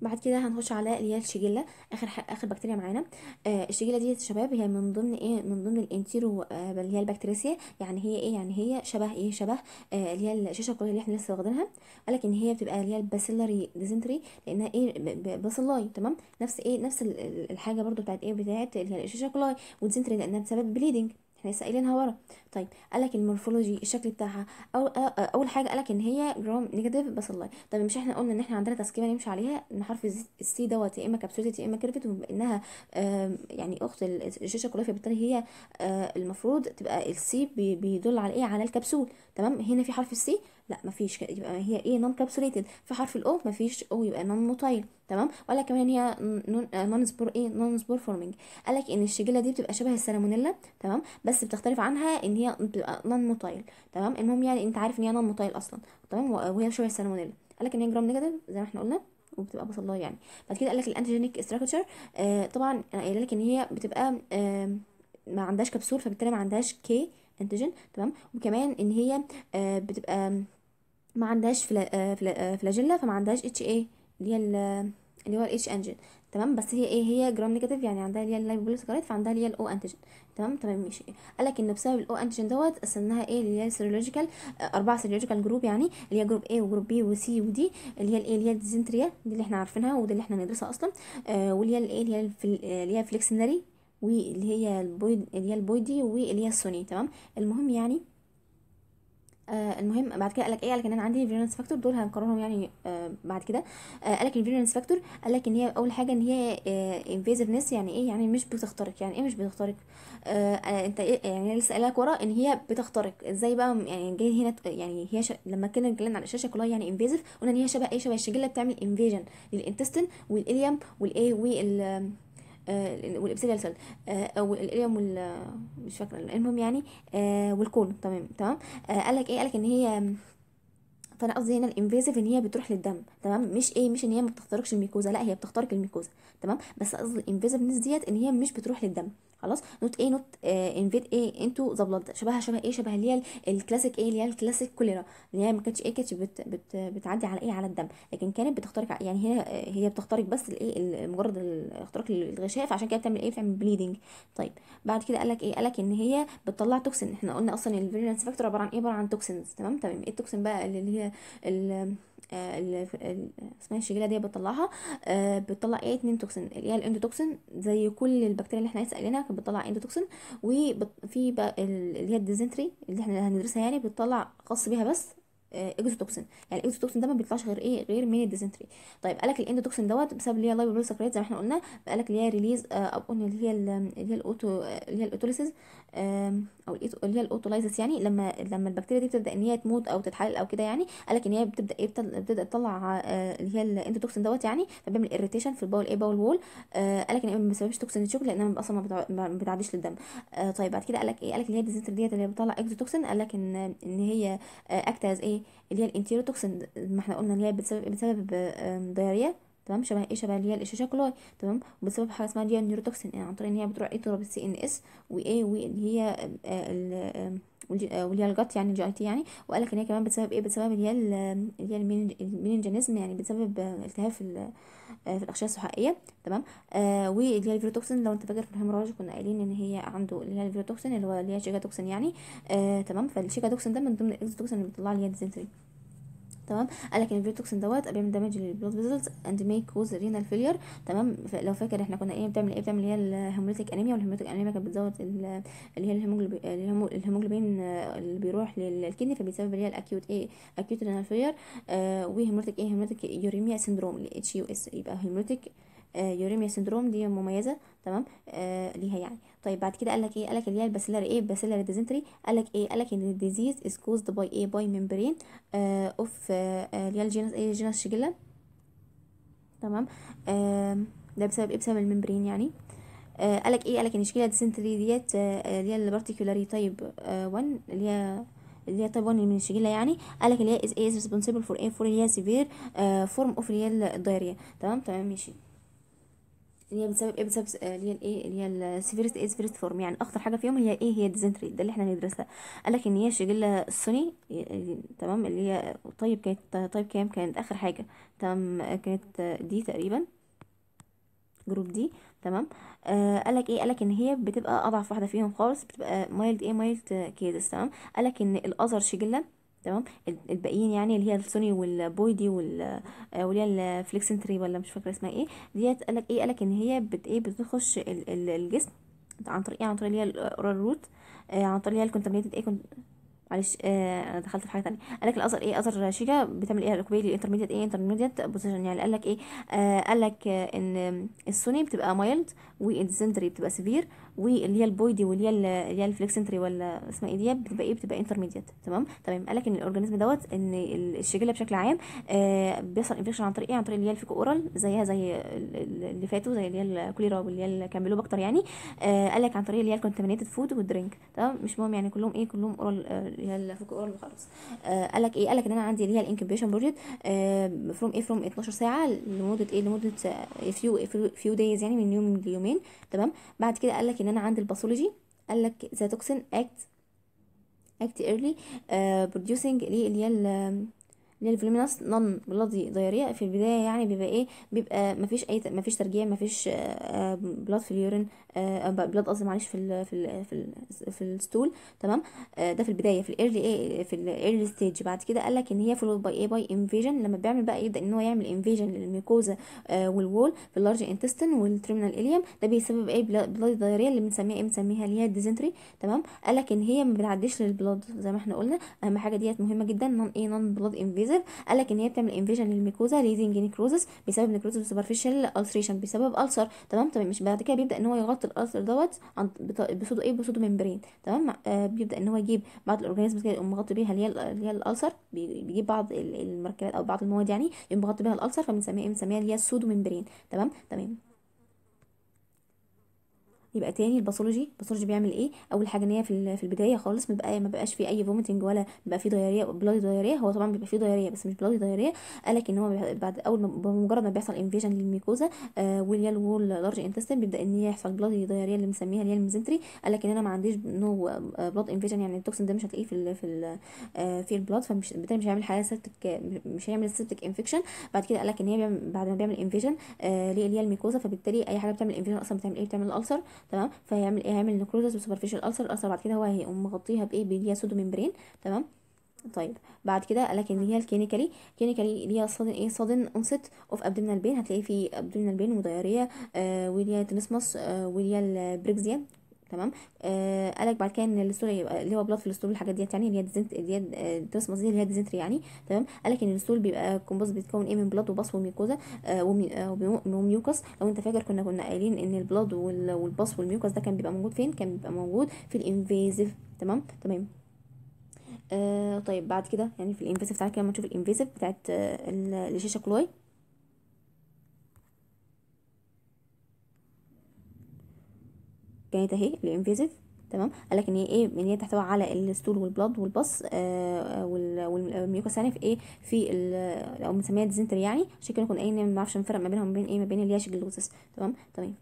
بعد كده هنخش على اللي هي الشيجيلا اخر ح... اخر بكتيريا معانا آه الشيجيلا دي يا شباب هي من ضمن ايه من ضمن الانتيرو آه اللي هي البكتيريسيا يعني هي ايه يعني هي شبه ايه شبه آه اللي هي الشاشه الكليه اللي احنا لسه واخدينها قالك ان هي بتبقى اللي هي الباسيلاري ديزنتري لانها ايه ب- ب- باسيلاي تمام نفس ايه نفس ال- ال- الحاجه برضو بتاعت ايه بتاعت اللي هي الشاشه الكليه وديزنتري لانها بسبب بليدنج احنا لسه قايلينها ورا طيب قالك المورفولوجي الشكل بتاعها أو أو- اول حاجه قالك ان هي جرام نيجاتيف باسيلاي طب مش احنا قلنا ان احنا عندنا تسكيمه نمشي عليها ان حرف السي دوت يا اما كابسوليت يا اما كيرفت وبما انها آم، يعني اخت ال- الشاشه كلها فبالتالي هي آه، المفروض تبقى السي بي- بيدل على ايه على الكبسول تمام هنا في حرف السي لا مفيش كده يبقى هي ايه نون كابسوليتد في حرف الاو مفيش او يبقى نون موتايل تمام ولا كمان هي نون سبور ايه نون سبور فورمينج قالك ان الشجله دي بتبقى شبه السالمونيلا تمام بس بتختلف عنها ان هي بتبقى نون موتايل تمام المهم يعني انت عارف ان هي نون موتايل اصلا تمام وهي شبه السالمونيلا قالك ان هي جرام نيجاتيف زي ما احنا قلنا وبتبقى بصلايه يعني بعد كده قالك الانتيجينيك ستراكشر آه طبعا انا قايله لك ان هي بتبقى آه ما عندهاش كبسول فبالتالي ما عندهاش كي انتيجين تمام وكمان ان هي آه بتبقى ما عندهاش فلا آه فلا آه فلاجيلا فما عندهاش اتش اي اللي هي ال- اللي هو الاتش انجين تمام بس هي ايه هي جرام نيجاتيف يعني عندها اللي هي اللايبوليسكاريت فعندها اللي هي الاو انتيجين تمام تمام ماشي قال لك ان بسبب الاو انتيجين دوت قسمناها ايه اللي هي السيرولوجيكال اربعه سيرولوجيكال جروب يعني اللي هي جروب A وجروب B وسي ودي اللي هي الايه اللي هي الديزنتريا دي اللي احنا عارفينها ودي اللي احنا هندرسها اصلا آه واللي هي الايه اللي هي الفل- اللي هي فليكسنري واللي هي البويد اللي هي البويدي واللي هي السوني تمام المهم يعني آه المهم بعد كده قالك ايه قالك ان انا عندي فيرنس فاكتور دول هنقررهم يعني آه بعد كده آه قالك الفيرنس فاكتور قالك ان هي اول حاجه ان هي انفيزفنس يعني ايه يعني مش بتخترق يعني ايه مش بتخترق آه آه انت إيه يعني لسه قايلك ورا ان هي بتخترق ازاي بقى يعني جاي هنا ت- يعني هي ش... لما كنا اتكلمنا عن الشاشه كلها يعني انفيزف قلنا ان هي شبه ايه شبه الشجله بتعمل انفيجن للانتستين والاليوم والايه وال آه، والابسيليال سيل آه، او الاليوم وال مش فاكره المهم يعني آه، والكولون تمام تمام آه، قالك ايه قالك ان هي فانا قصدي هنا الانفيزيف ان هي بتروح للدم تمام مش ايه مش ان هي ما بتخترقش الميكوزا لا هي بتخترق الميكوزا تمام بس قصدي الانفيزيفنس ديت ان هي مش بتروح للدم خلاص نوت ايه نوت انفيد ايه انتو ذا بلاد شبهها شبه ايه شبه اللي هي ال- الكلاسيك ايه اللي هي الكلاسيك كوليرا اللي هي ما كانتش ايه كانتش بت بت بتعدي على ايه على الدم لكن كانت بتخترق ع- يعني هي هي بتخترق بس الايه ال- مجرد ال- اختراق الغشاء فعشان كده بتعمل ايه بتعمل بليدنج طيب بعد كده قالك ايه قالك ان هي بتطلع توكسين احنا قلنا اصلا الفيرنس فاكتور عباره عن ايه عباره عن توكسينز تمام تمام ايه التوكسين بقى اللي هي ال- آه، ال- ال- اسمها الشجيره دي بتطلعها آه، بتطلع ايه اتنين توكسين اللي هي الاندوتوكسين زي كل البكتيريا اللي احنا لسه قايلينها كانت بتطلع اندوتوكسين وفي بقى ال- اللي هي الديزنتري اللي احنا هندرسها يعني بتطلع خاص بيها بس اكزوتوكسين يعني الاكزوتوكسين ده ما بيطلعش غير ايه غير من الديزنتري طيب قالك الاندوتوكسين دوت بسبب اللي هي لايبل سكريت زي ما احنا قلنا قالك اللي هي ريليز او قلنا اللي هي ال- اللي هي الاوتو اللي هي الاوتوليسيس آم، او الإيتو- اللي هي الاوتولايزس يعني لما لما البكتيريا دي بتبدا ان هي تموت او تتحلل او كده يعني قالك ان هي بتبدا ايه بتل- بتبدا تطلع آه، اللي هي الاندوتوكسين دوت يعني فبيعمل اريتيشن في الباول ايه باول وول آه، قالك ان هي ما بيسببش توكسين شوك لانها اصلا ما بتع- ما بتعديش للدم آه، طيب بعد كده قالك ايه قالك اللي هي الديزنتري ديت اللي هي بتطلع اكزوتوكسين قالك ان ان هي اكتاز ايه اللي هي الانتيروتوكسين ما احنا قلنا ان هي بتسبب بسبب دايريا تمام شبه ايه شبه اللي هي الاشاشة كلوي تمام وبسبب حاجه اسمها اللي هي النيوروتوكسين يعني عن طريق ان هي بتروح ايه تضرب السي ان اس وايه واللي هي آه، ال- آه، والجي- آه، واللي هي الجت يعني الجي اي تي يعني وقال لك ان هي كمان بتسبب ايه بتسبب اللي هي ال- اللي هي المينج- المينجنزم يعني بتسبب آه، التهاب في ال- آه، في الاغشيه السحائيه تمام آه واللي هي الفيروتوكسين لو انت فاكر في الهيموراج كنا قايلين ان هي عنده اللي هي الفيروتوكسين اللي هو اللي هي شيجاتوكسين يعني آه تمام فالشيجاتوكسين ده من ضمن الاكزوتوكسين اللي بيطلع اللي هي الديزنتري تمام قال لك ان الفيروتوكسين دوت بيعمل دامج للبلود فيزلز اند ميك كوز رينال فيلير تمام ف- لو فاكر احنا كنا ايه بتعمل ايه بتعمل اللي هي الهيموليتيك انيميا والهيموليتيك انيميا كانت بتزود ال- اللي هي الهيموجلوبين الهيمو- الهيموجلوبين آه، اللي بيروح للكدني فبيسبب اللي هي الاكيوت ايه اكيوت رينال فيلير آه وهيموليتيك ايه هيموليتيك يوريميا سيندروم اللي اتش يو اس يبقى هيموليتيك آه يوريميا سيندروم دي مميزه تمام آه ليها يعني طيب بعد كده قال لك ايه قال لك اللي هي الباسيلاري ايه باسيلاري ديزنتري قال لك ايه قال لك ان الديزيز از كوزد باي ايه باي ممبرين اوف اللي هي الجينس ايه جينس شيجيلا تمام آم، ده بسبب ايه بسبب الممبرين يعني آه قالك ايه قالك ان الشكيله ديسنتري ديت آه، اللي هي البارتيكولاري تايب 1 اللي هي اللي هي تايب 1 من الشجيله يعني قالك اللي هي is is responsible for ايه for اللي هي severe فورم اوف اللي هي الدايريا تمام تمام ماشي اللي هي بتسبب ايه بتسبب آه، اللي هي الايه اللي هي السيفيرست ايه سيفيرست فورم يعني اخطر حاجه فيهم هي ايه هي الديزنتري ده اللي احنا هندرسها قال لك ان هي شجله الصني آه، تمام اللي هي طيب كانت طيب كام كانت اخر حاجه تمام آه، كانت آه، دي تقريبا جروب دي تمام آه قالك ايه قالك ان هي بتبقى اضعف واحده فيهم خالص بتبقى مايلد ايه مايلد كيدس تمام قالك ان الاذر شجله تمام ال- الباقيين يعني اللي هي السوني والبويدي وال آه، واللي هي الفليكسنتري ولا مش فاكره اسمها ايه ديت قالك ايه قالك ان هي بت ايه بتخش ال- ال- الجسم عن طريق ايه عن طريق اللي هي الاورال روت آه عن طريق اللي هي الكونتامينيتد ايه كنت معلش آه انا دخلت في حاجه تانية قال لك الاثر ايه اثر شيكا بتعمل ايه الاوكوبيلي الانترميديت ايه انترميديت بوزيشن يعني قال لك ايه آه قال لك آه ان السوني بتبقى مايلد والديسنتري بتبقى سيفير واللي هي البويدي واللي هي ال- اللي هي الفليكسنتري ولا اسمها ايه دي بتبقى ايه بتبقى انترميديت تمام تمام قال لك ان الاورجانيزم دوت ان ال- الشجله بشكل عام آه بيحصل انفكشن عن طريق ايه عن طريق اللي هي الفيكو اورال زيها زي ال- ال- اللي فاتوا زي اللي هي الكوليرا واللي هي الكامبيلوباكتر يعني آه قال لك عن طريق اللي هي الكونتامينيتد فود والدرينك تمام مش مهم يعني كلهم ايه كلهم اورال آه، اللي هي الفيكو اورال وخلاص آه قال لك ايه قال لك ان انا عندي اللي هي الانكوبيشن بروجكت فروم ايه فروم 12 ساعه لمده ايه لمده فيو فيو دايز يعني من يوم ليومين تمام بعد كده قال لك ان انا عندي الباثولوجي قال لك ذا توكسين اكت اكت ايرلي بروديوسنج اللي هي ال- اللي هي الفلوميناس نون بلادي دايريا في البدايه يعني بيبقى ايه بيبقى مفيش اي مفيش ترجيع مفيش بلاد في اليورين بلاد قصدي معلش في ال في ال في ال في الستول تمام آه، ده في البدايه في الايرلي ايه في الايرلي ستيج بعد كده قال لك ان هي فولود باي ايه باي انفيجن لما بيعمل بقى يبدا ان هو يعمل انفيجن للميكوزا آه، والوول في اللارج انتستين والترمينال اليوم ده بيسبب ايه بلاد دايريا اللي بنسميها ايه بنسميها اللي هي الديزنتري تمام قال لك ان هي ما بتعديش للبلاد زي ما احنا قلنا اهم حاجه ديت مهمه جدا نون ايه نون بلاد انفيزيف قال لك ان هي بتعمل انفيجن للميكوزا ليدنج نيكروزس بسبب نيكروزس سوبرفيشال السريشن بسبب السر تمام تمام مش بعد كده بيبدا ان هو يغطي الالسر دوت عن بط- بسودو ايه بسودو ممبرين تمام آه بيبدا ان هو يجيب بعض الاورجانيزم كده يقوم مغطي بيها اللي هي ال- اللي هي الالسر بي- بيجيب بعض ال- المركبات او بعض المواد يعني يقوم مغطي بيها الالسر فبنسميها ايه بنسميها اللي هي السودو ممبرين تمام تمام يبقى تاني الباثولوجي الباثولوجي بيعمل ايه اول حاجه ان هي في ال- في البدايه خالص ما بقى ما بقاش فيه اي فوميتنج ولا بيبقى فيه دايريه بلادي دايريه هو طبعا بيبقى فيه دايريه بس مش بلادي دايريه قال لك ان هو بيح- بعد اول ما بمجرد ما بيحصل انفيجن للميكوزا آه واللي هي الوول لارج انتستين بيبدا ان هي يحصل بلادي دايريه اللي بنسميها اللي هي الميزنتري قال لك ان انا ما عنديش نو بلاد انفيجن يعني التوكسين ده مش هتلاقيه في ال في ال آه في البلاد فمش بالتالي مش هيعمل حاله سيبتك مش هيعمل سيبتك انفكشن بعد كده قال لك ان هي بيعمل بعد ما بيعمل انفيجن آه اللي هي الميكوزا فبالتالي اي حاجه بتعمل انفيجن اصلا بتعمل ايه بتعمل الالسر تمام فهيعمل ايه هيعمل نكروزس وسوبرفيشال الالسر الالسر بعد كده هو هيقوم مغطيها بايه اللي هي سودو ممبرين تمام طيب بعد كده قال لك ان هي الكلينيكالي كلينيكالي اللي هي صادن ايه صادن اونست اوف ابدومينال بين هتلاقي في ابدومينال بين ودايريه آه واللي هي تنسمس آه واللي هي البريكزيا تمام آه قالك بعد كده ان الستول يبقى اللي هو بلاد في الستول الحاجات ديت يعني اللي هي ديزنت اللي هي التنسمس دي اللي هي ديزنتري يعني تمام قالك ان الستول بيبقى كومبوز بيتكون ايه من بلاد وباص وميوكوزا آه ومي- آه وميو- وميوكس لو انت فاكر كنا كنا قايلين ان البلاد وال- والباص والميوكس ده كان بيبقى موجود فين كان بيبقى موجود في الانفيزيف تمام تمام آه طيب بعد كده يعني في الانفيسيف تعالى كده لما نشوف الانفيسيف بتاعت آه ال- الشيشه كلوي كانت اهي الانفيسيف تمام قال لك ان هي ايه ان هي تحتوي على الستول والبلاد والبص آه وال- والميوكس يعني في ايه في ال- او بنسميها ديزنتري يعني عشان كده كنا قايلين إن ما نعرفش نفرق ما بينهم بين ايه ما بين اللي هي شيجلوزس تمام تمام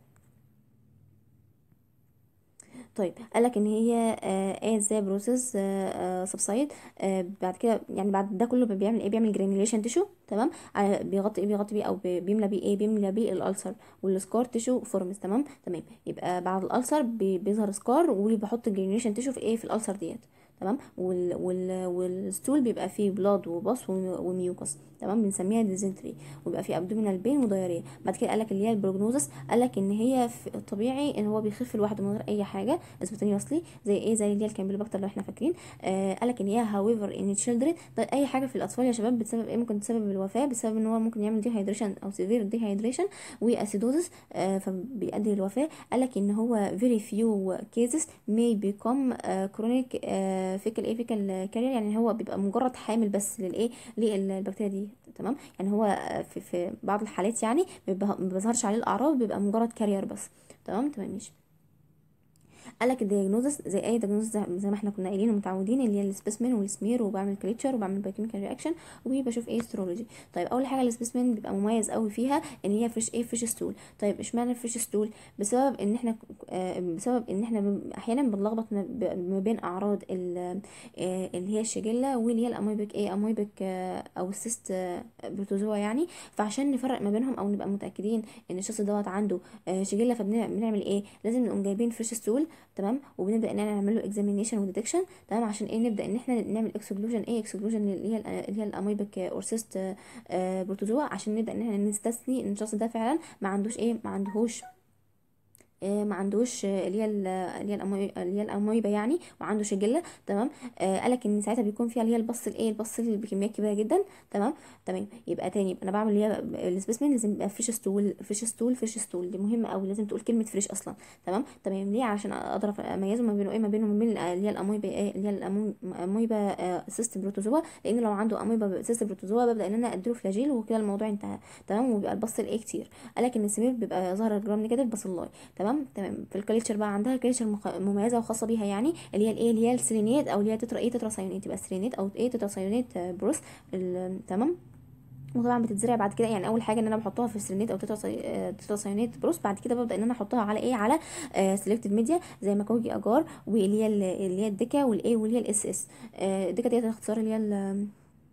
طيب قال لك ان هي از ذا بروسيس سبسايد بعد كده يعني بعد ده كله بيعمل ايه بيعمل جرانيوليشن تيشو تمام على- بيغطي ايه بيغطي بيه او بي- بيملى بيه ايه بيملى بيه الالسر والسكار تيشو فورمز تمام تمام يبقى بعد الالسر بي- بيظهر سكار وبحط الجرانيوليشن تيشو في ايه في الالسر ديت تمام وال وال والستول بيبقى فيه بلاد وبص ومي- وميوكس تمام بنسميها ديزنتري ويبقى فيه ابدومينال بين ودايريه بعد كده قالك اللي هي البروجنوزس قالك ان هي في الطبيعي ان هو بيخف لوحده من غير اي حاجه سبوتينيوسلي زي ايه زي اللي هي الكامبيلوباكتر اللي احنا فاكرين آه قالك ان هي هاويفر ان تشيلدرن اي حاجه في الاطفال يا شباب بتسبب ايه ممكن تسبب الوفاه بسبب ان هو ممكن يعمل ديهايدريشن او سيفير ديهايدريشن واسيدوزس آه فبيؤدي للوفاه قالك ان هو very few cases may become uh, chronic uh, fecal ايه fecal carrier يعني هو بيبقى مجرد حامل بس للايه للبكتيريا دي تمام يعني هو آه، في, في بعض الحالات يعني بيبقى- ما بيظهرش عليه الاعراض بيبقى مجرد كارير بس تمام تمام ماشي قال لك الدياجنوزس زي اي دياجنوزس زي ما احنا كنا قايلين ومتعودين اللي هي السبيسمن والسمير وبعمل كليتشر وبعمل بايوكيميكال رياكشن وبشوف ايه استرولوجي طيب اول حاجه السبيسمن بيبقى مميز قوي فيها ان هي فريش ايه فريش ستول طيب اشمعنى فريش ستول بسبب ان احنا آه بسبب ان احنا ب- احيانا بنلخبط ما ب- ما بين اعراض ال- آه اللي هي الشجله واللي هي الامويبك ايه امويبك آه او السيست آه بروتوزوا يعني فعشان نفرق ما بينهم او نبقى متاكدين ان الشخص دوت عنده آه شجله فبنعمل ايه لازم نقوم جايبين فريش ستول تمام وبنبدا ان احنا نعمل له اكزامينيشن وديتكشن تمام عشان ايه نبدا ان احنا نعمل اكسكلوجن ايه اكسكلوجن اللي هي اللي هي الامويبك اورسيست بروتوزوا عشان نبدا ان احنا نستثني ان الشخص ده فعلا ما عندوش ايه ما عندهوش آه، ما عندوش آه، اللي هي ال- اللي هي الأموي- اللي هي الامويبا يعني وعنده شجله تمام آه قالك ان ساعتها بيكون فيها اللي هي البص الايه البص اللي بكميات كبيره جدا تمام تمام يبقى تاني يبقى انا بعمل اللي هي السبيسمن لازم يبقى فيش ستول فيش ستول فيش ستول دي مهمه قوي لازم تقول كلمه فريش اصلا تمام تمام ليه عشان اقدر اميزه ما بينه ايه ما بينه وما بين اللي هي الامويبا ايه اللي هي الأمو- الامويبا آه، سيست بروتوزوا لان لو عنده امويبا سيست بروتوزوا ببدا ان انا اديله فلاجيل وكده الموضوع انتهى تمام وبيبقى البص الايه كتير قالك ان السمير بيبقى ظاهر جرام نيجاتيف باسيلاي تمام تمام في الكالتشر بقى عندها كالتشر مخ- مميزه وخاصه بيها يعني اللي هي الايه اللي هي السيلينيت او اللي هي تترا ايه تتراسايونيت يبقى سيلينيت او ايه تتراسايونيت آه، بروس ال- تمام وطبعا بتتزرع بعد كده يعني اول حاجه ان انا بحطها في السيلينيت او تتراسي- آه، تتراسايونيت بروس بعد كده ببدا ان انا احطها على ايه على سيلكتيف ميديا زي ماكوجي اجار واللي هي ال- اللي هي الدكا والايه واللي هي الاس اس الدكا ديت اختصار اللي هي ال-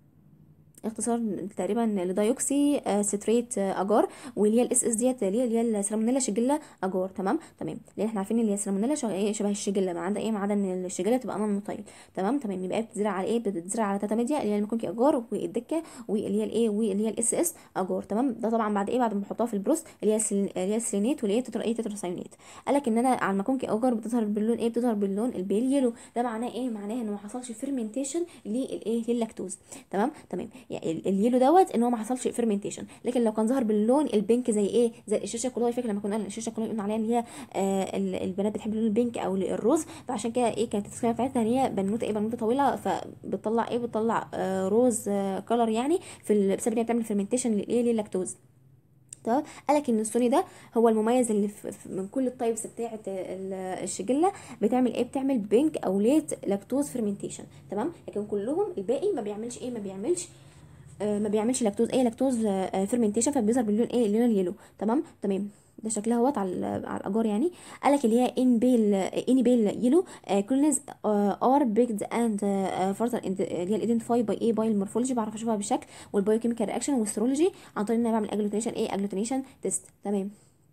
اختصار تقريبا لدايوكسي آه، ستريت آه، اجار واللي هي الاس اس ديت اللي هي اللي هي السالمونيلا شجله اجار تمام تمام لان احنا عارفين اللي هي السالمونيلا شبه ايه شبه الشجله ما عدا ايه ما عدا ان الشجله تبقى امام مطيل تمام تمام يبقى بتزرع على ايه بتزرع على تاتا ميديا اللي هي المكونكي اجار والدكه واللي هي الايه واللي هي الاس اس اجار تمام ده طبعا بعد ايه بعد ما بحطها في البروس اللي هي السل- اللي هي السيلينيت واللي هي تترا ايه تتراسايونيت قالك ان انا على المكونكي اجار بتظهر باللون ايه بتظهر باللون البيل يلو ده معناه ايه معناه ان ما حصلش فيرمنتيشن للايه للاكتوز تمام تمام يعني ال- اليلو دوت ان هو ما حصلش فيرمنتيشن لكن لو كان ظهر باللون البينك زي ايه زي الشاشه كلها فاكر لما كنا قلنا الشاشه كلها قلنا عليها ان هي آه ال- البنات بتحب اللون البينك او الروز فعشان كده ايه كانت التسخينه بتاعتها ان هي بنوته ايه بنوته طويله فبتطلع ايه بتطلع آه روز آه كلر يعني في ال- بسبب ان هي بتعمل فيرمنتيشن للايه للاكتوز تمام قالك ان السوني ده هو المميز اللي في في- من كل التايبس بتاعه ال- الشجله بتعمل ايه بتعمل بينك او ليت لاكتوز فيرمنتيشن تمام لكن كلهم الباقي ما بيعملش ايه ما بيعملش آه، ما بيعملش لاكتوز ايه لاكتوز فيرمنتيشن فبيظهر باللون ايه اللون اليلو تمام تمام ده شكلها اهوت على ال- على الاجار يعني قالك اللي هي ان بيل اني بيل يلو كولنز ار بيجد اند فurther اللي هي الايدنتيفاي باي ايه باي المورفولوجي بعرف اشوفها بالشكل والبايوكيميكال رياكشن والسترولوجي عن طريق ان انا بعمل اجلوتينيشن ايه اجلوتينيشن تيست تمام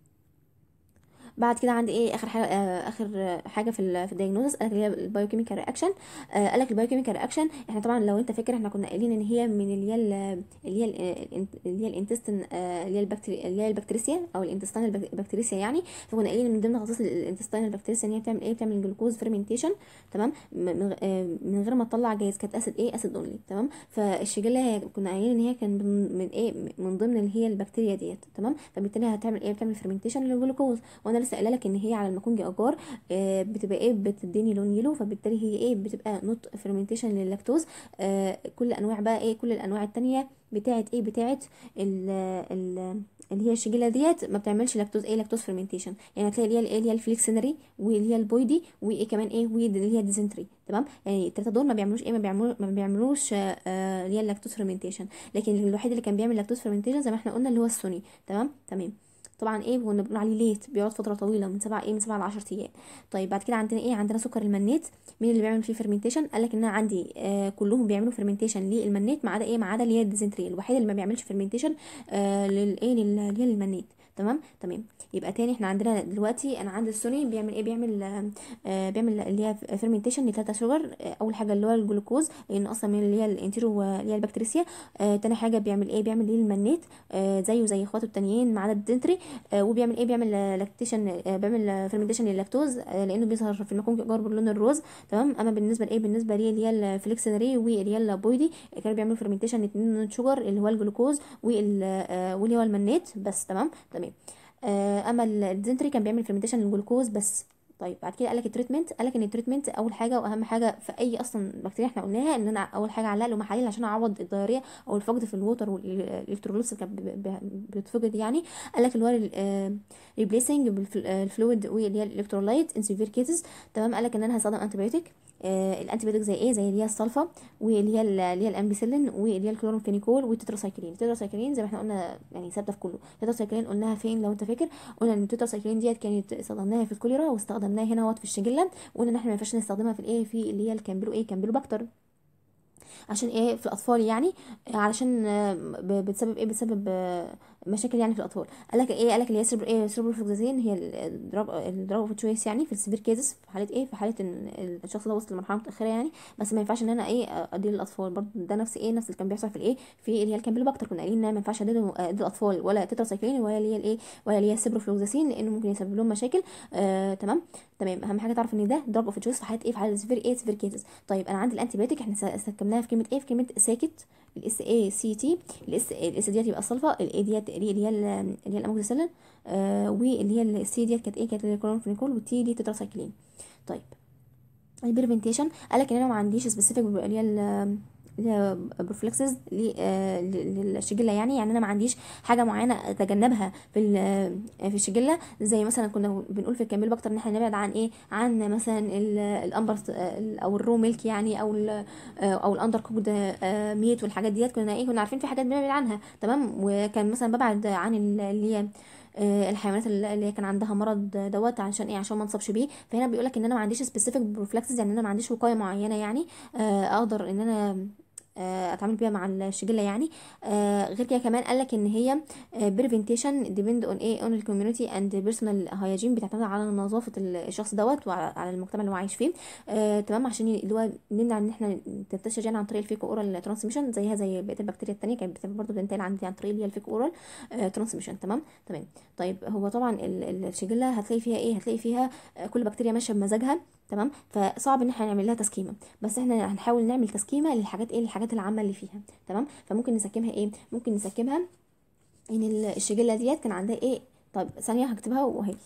بعد كده عندي ايه اخر حاجه آه اخر آه، حاجه في ال في الدايجنوزس قالك اللي هي البايوكيميكال رياكشن آه قالك البايوكيميكال رياكشن احنا طبعا لو انت فاكر احنا كنا قايلين ان هي من اللي هي ال- اللي هي ال- اللي هي الانتستين آه اللي هي البكتيريا اللي هي البكتيريسيا او الانتستين البكتيريسيا يعني فكنا قايلين من ضمن خصائص الانتستين البكتيريسيا ان هي بتعمل ايه بتعمل جلوكوز فيرمنتيشن تمام م- من غ- آه، من غير ما تطلع جاز كانت اسيد ايه اسيد اونلي تمام فالشجله هي كنا قايلين ان هي كان من, من ايه من ضمن اللي هي البكتيريا ديت تمام فبالتالي هتعمل ايه بتعمل فيرمنتيشن للجلوكوز وانا لسه قايله لك ان هي على المكونجي اجار آه، بتبقى ايه بتديني لون يلو فبالتالي هي ايه بتبقى نوت فيرمنتيشن لللاكتوز آه، كل انواع بقى ايه كل الانواع التانية بتاعت ايه بتاعت ال ال اللي هي الشجله ديت ما بتعملش لاكتوز ايه لاكتوز فيرمنتيشن يعني هتلاقي اللي هي الايه اللي هي الفليكسينري واللي هي البويدي وايه كمان ايه واللي هي الديزنتري تمام يعني الثلاثه دول ما بيعملوش ايه ما بيعملوا ما بيعملوش آه، آه، اللي هي اللاكتوز فيرمنتيشن لكن الوحيد اللي كان بيعمل لاكتوز فيرمنتيشن زي ما احنا قلنا اللي هو السوني تمام تمام طبعا ايه كنا بنقول عليه ليت بيقعد فتره طويله من سبعة ايه من سبعة ل 10 ايام طيب بعد كده عندنا ايه عندنا سكر المنيت مين اللي بيعمل فيه فيرمنتيشن قال لك ان انا عندي آه كلهم بيعملوا فيرمنتيشن للمنيت ما عدا ايه ما عدا اللي هي الديزنتري الوحيد اللي ما بيعملش فيرمنتيشن آه للايه لل- اللي هي المنيت تمام تمام يبقى تاني احنا عندنا دلوقتي انا عندي السوني بيعمل ايه بيعمل آه آه بيعمل اللي هي فيرمنتيشن لثلاثه شوجر آه اول حاجه اللي هو الجلوكوز لان اصلا من اللي هي الانتيرو اللي هي البكتيريسيا آه تاني حاجه بيعمل ايه بيعمل ليه المنيت آه زيه زي اخواته التانيين ما عدا الدنتري آه وبيعمل ايه بيعمل لاكتيشن آه بيعمل فيرمنتيشن لللاكتوز آه لانه بيظهر في المكون جار باللون الروز تمام اما بالنسبه لايه بالنسبه ليه اللي هي الفليكسينري واللي هي البويدي آه، كانوا بيعملوا فيرمنتيشن اتنين شوجر اللي هو الجلوكوز وال آه واللي هو المنيت بس تمام تمام آه اما الدنتري كان بيعمل فيرمنتيشن للجلوكوز بس طيب بعد كده قال لك التريتمنت قال لك ان التريتمنت اول حاجه واهم حاجه في اي اصلا بكتيريا احنا قلناها ان انا اول حاجه اعلق له محاليل عشان اعوض الضرريه او الفقد في الووتر والالكتروليتس اللي كانت ب- ب- بتتفقد يعني قال لك اللي هو ريبليسنج بالفلويد واللي هي الالكترولايت ان سيفير كيسز تمام قال لك ان انا هستخدم انتيبيوتيك آه الانتيبيوتيك زي ايه زي اللي هي الصلفه واللي هي ال- اللي هي الامبيسيلين واللي هي الكلورامفينيكول والتتراسايكلين التتراسايكلين زي ما احنا قلنا يعني ثابته في كله التتراسايكلين قلناها فين لو انت فاكر قلنا ان التتراسايكلين ديت كانت استخدمناها في الكوليرا واستخدمناها هنا وقت في الشجله وقلنا ان احنا ما ينفعش نستخدمها في الايه في اللي هي الكامبيلو ايه كامبيلو باكتر عشان ايه في الاطفال يعني آه، علشان آه، ب- بتسبب ايه بتسبب آه، مشاكل يعني في الاطفال قال لك ايه قال لك اللي هي سيربر ايه سيربروفلوكسازين هي الدراج الدراج اوف تشويس يعني في السيفير كيزز في حاله ايه في حاله ان الشخص ده وصل لمرحله متاخره يعني بس ما ينفعش ان انا ايه ادي للاطفال برضه ده نفس ايه نفس اللي كان بيحصل في الايه في اللي هي الكامبيلوباكتر كنا قايلين ان ما ينفعش ادي ادي الاطفال ولا تتراسايكلين ولا اللي هي الايه ولا اللي هي السيبروفلوكساسين لانه ممكن يسبب لهم مشاكل آه تمام تمام اهم حاجه تعرف ان ده دراج اوف تشويس في حاله ايه في حاله سيفير ايه سيفير كيزز طيب انا عندي الانتيبيوتيك احنا استخدمناها في كلمه ايه في كلمه ساكت الاس اي سي تي الاس الاس ديت يبقى الصلفه الاي ديت اللي هي ال- اللي هي الاموكسيسيلين آه واللي هي السي ديت كانت ايه كانت الكلورامفينيكول والتي دي تتراسايكلين طيب البريفنتيشن قال لك ان انا ما عنديش سبيسيفيك اللي هي ال- اللي هي بروفلكسز للشجله يعني يعني انا ما عنديش حاجه معينه اتجنبها في ال- في الشجله زي مثلا كنا بنقول في الكامل باكتر ان احنا نبعد عن ايه عن مثلا ال- الامبر او الرو ميلك يعني او ال او الاندر كوكد ميت والحاجات ديت كنا ايه كنا عارفين في حاجات بنبعد عنها تمام وكان مثلا ببعد عن ال- اللي هي آه، الحيوانات اللي اللي كان عندها مرض دوت عشان ايه عشان ما نصابش بيه فهنا بيقول لك ان انا ما عنديش سبيسيفيك بروفلاكسز يعني انا ما عنديش وقايه معينه يعني آه، اقدر ان انا آه، اتعامل بيها مع الشجله يعني آه، غير كده كمان قال لك ان هي بريفنتيشن ديبند اون ايه اون الكوميونتي اند بيرسونال هايجين بتعتمد على نظافه الشخص دوت وعلى المجتمع اللي هو عايش فيه آه، تمام عشان ي- اللي هو نمنع ان احنا تنتشر يعني عن طريق الفيكو اورال ترانسميشن زيها زي بقيه البكتيريا التانية كانت بتبقى برضه بتنتقل عندي عن طريق اللي هي الفيكو اورال ترانسميشن تمام تمام طيب هو طبعا ال- ال- الشجله هتلاقي فيها ايه هتلاقي فيها آه، كل بكتيريا ماشيه بمزاجها تمام فصعب ان احنا نعمل لها تسكيمه بس احنا هنحاول نعمل تسكيمه للحاجات ايه الحاجات العامه اللي فيها تمام فممكن نسكمها ايه ممكن نسكمها ان ال- الشجله ديت كان عندها ايه طيب ثانيه هكتبها وهي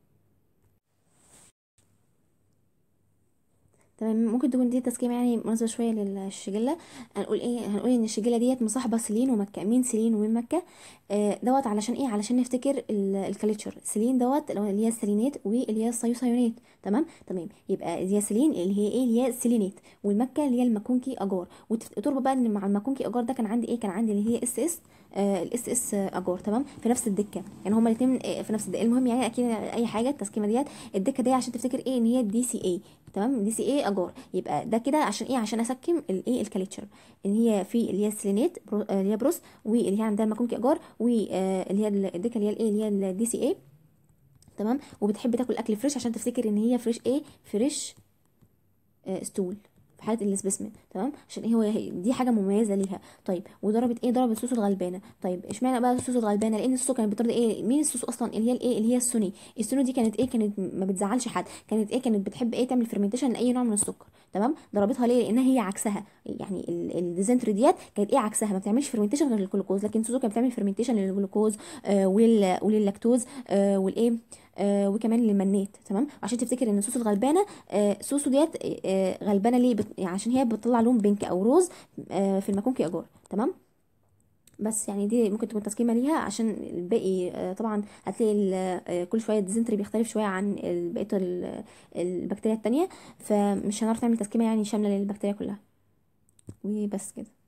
تمام ممكن تكون دي تسكيمة يعني مناسبة شوية للشجلة هنقول ايه هنقول ان الشجلة ديت مصاحبة سلين ومكة مين سلين ومين مكة آه دوت علشان ايه علشان نفتكر الكاليتشر سلين دوت اللي هو اللي هي السلينات واللي هي الصيوصيونات تمام تمام يبقى دي سلين اللي هي ايه اللي هي السلينات والمكة اللي هي المكونكي اجار وتربط بقى ان مع المكونكي اجار ده كان عندي ايه كان عندي اللي هي اس اس الاس اس اجار تمام في نفس الدكه يعني هما الاثنين في نفس الدكه المهم يعني اكيد اي حاجه التسكيمه ديت الدكه دي عشان تفتكر ايه ان هي دي سي اي تمام دي سي اي اجار يبقى ده كده عشان ايه عشان اسكم الايه الكاليتشر ان هي في اللي هي السيلينات برو- آه، اللي هي بروس واللي هي عندها المكونكي اجار واللي هي الدكه اللي هي الايه اللي هي الدي سي اي تمام وبتحب تاكل اكل فريش عشان تفتكر ان هي فريش ايه فريش آه، ستول في حاله السبيسمن تمام عشان ايه هو هي- دي حاجه مميزه ليها طيب وضربت ايه ضربت سوسو الغلبانه طيب اشمعنى بقى سوسو الغلبانه لان السوسو كانت بترضي ايه مين السوسو اصلا اللي هي الايه اللي هي السوني السوني دي كانت ايه كانت ما بتزعلش حد كانت ايه كانت بتحب ايه تعمل فرمنتيشن لاي نوع من السكر تمام ضربتها ليه لانها هي عكسها يعني ال- الديزنتري ديت كانت ايه عكسها ما بتعملش فرمنتيشن غير للجلوكوز لكن سوسو كانت بتعمل فرمنتيشن للجلوكوز آه ولل ولللاكتوز آه والايه آه وكمان للمنات تمام عشان تفتكر ان سوسو الغلبانه آه سوسو ديت آه غلبانه ليه بت... يعني عشان هي بتطلع لون بينك او روز آه في المكونكي اجار تمام بس يعني دي ممكن تكون تسكيمه ليها عشان الباقي آه، طبعا هتلاقي ال- آه، كل شويه الديزنتري بيختلف شويه عن ال- بقيه ال- البكتيريا التانية فمش هنعرف نعمل تسكيمه يعني شامله للبكتيريا كلها وبس كده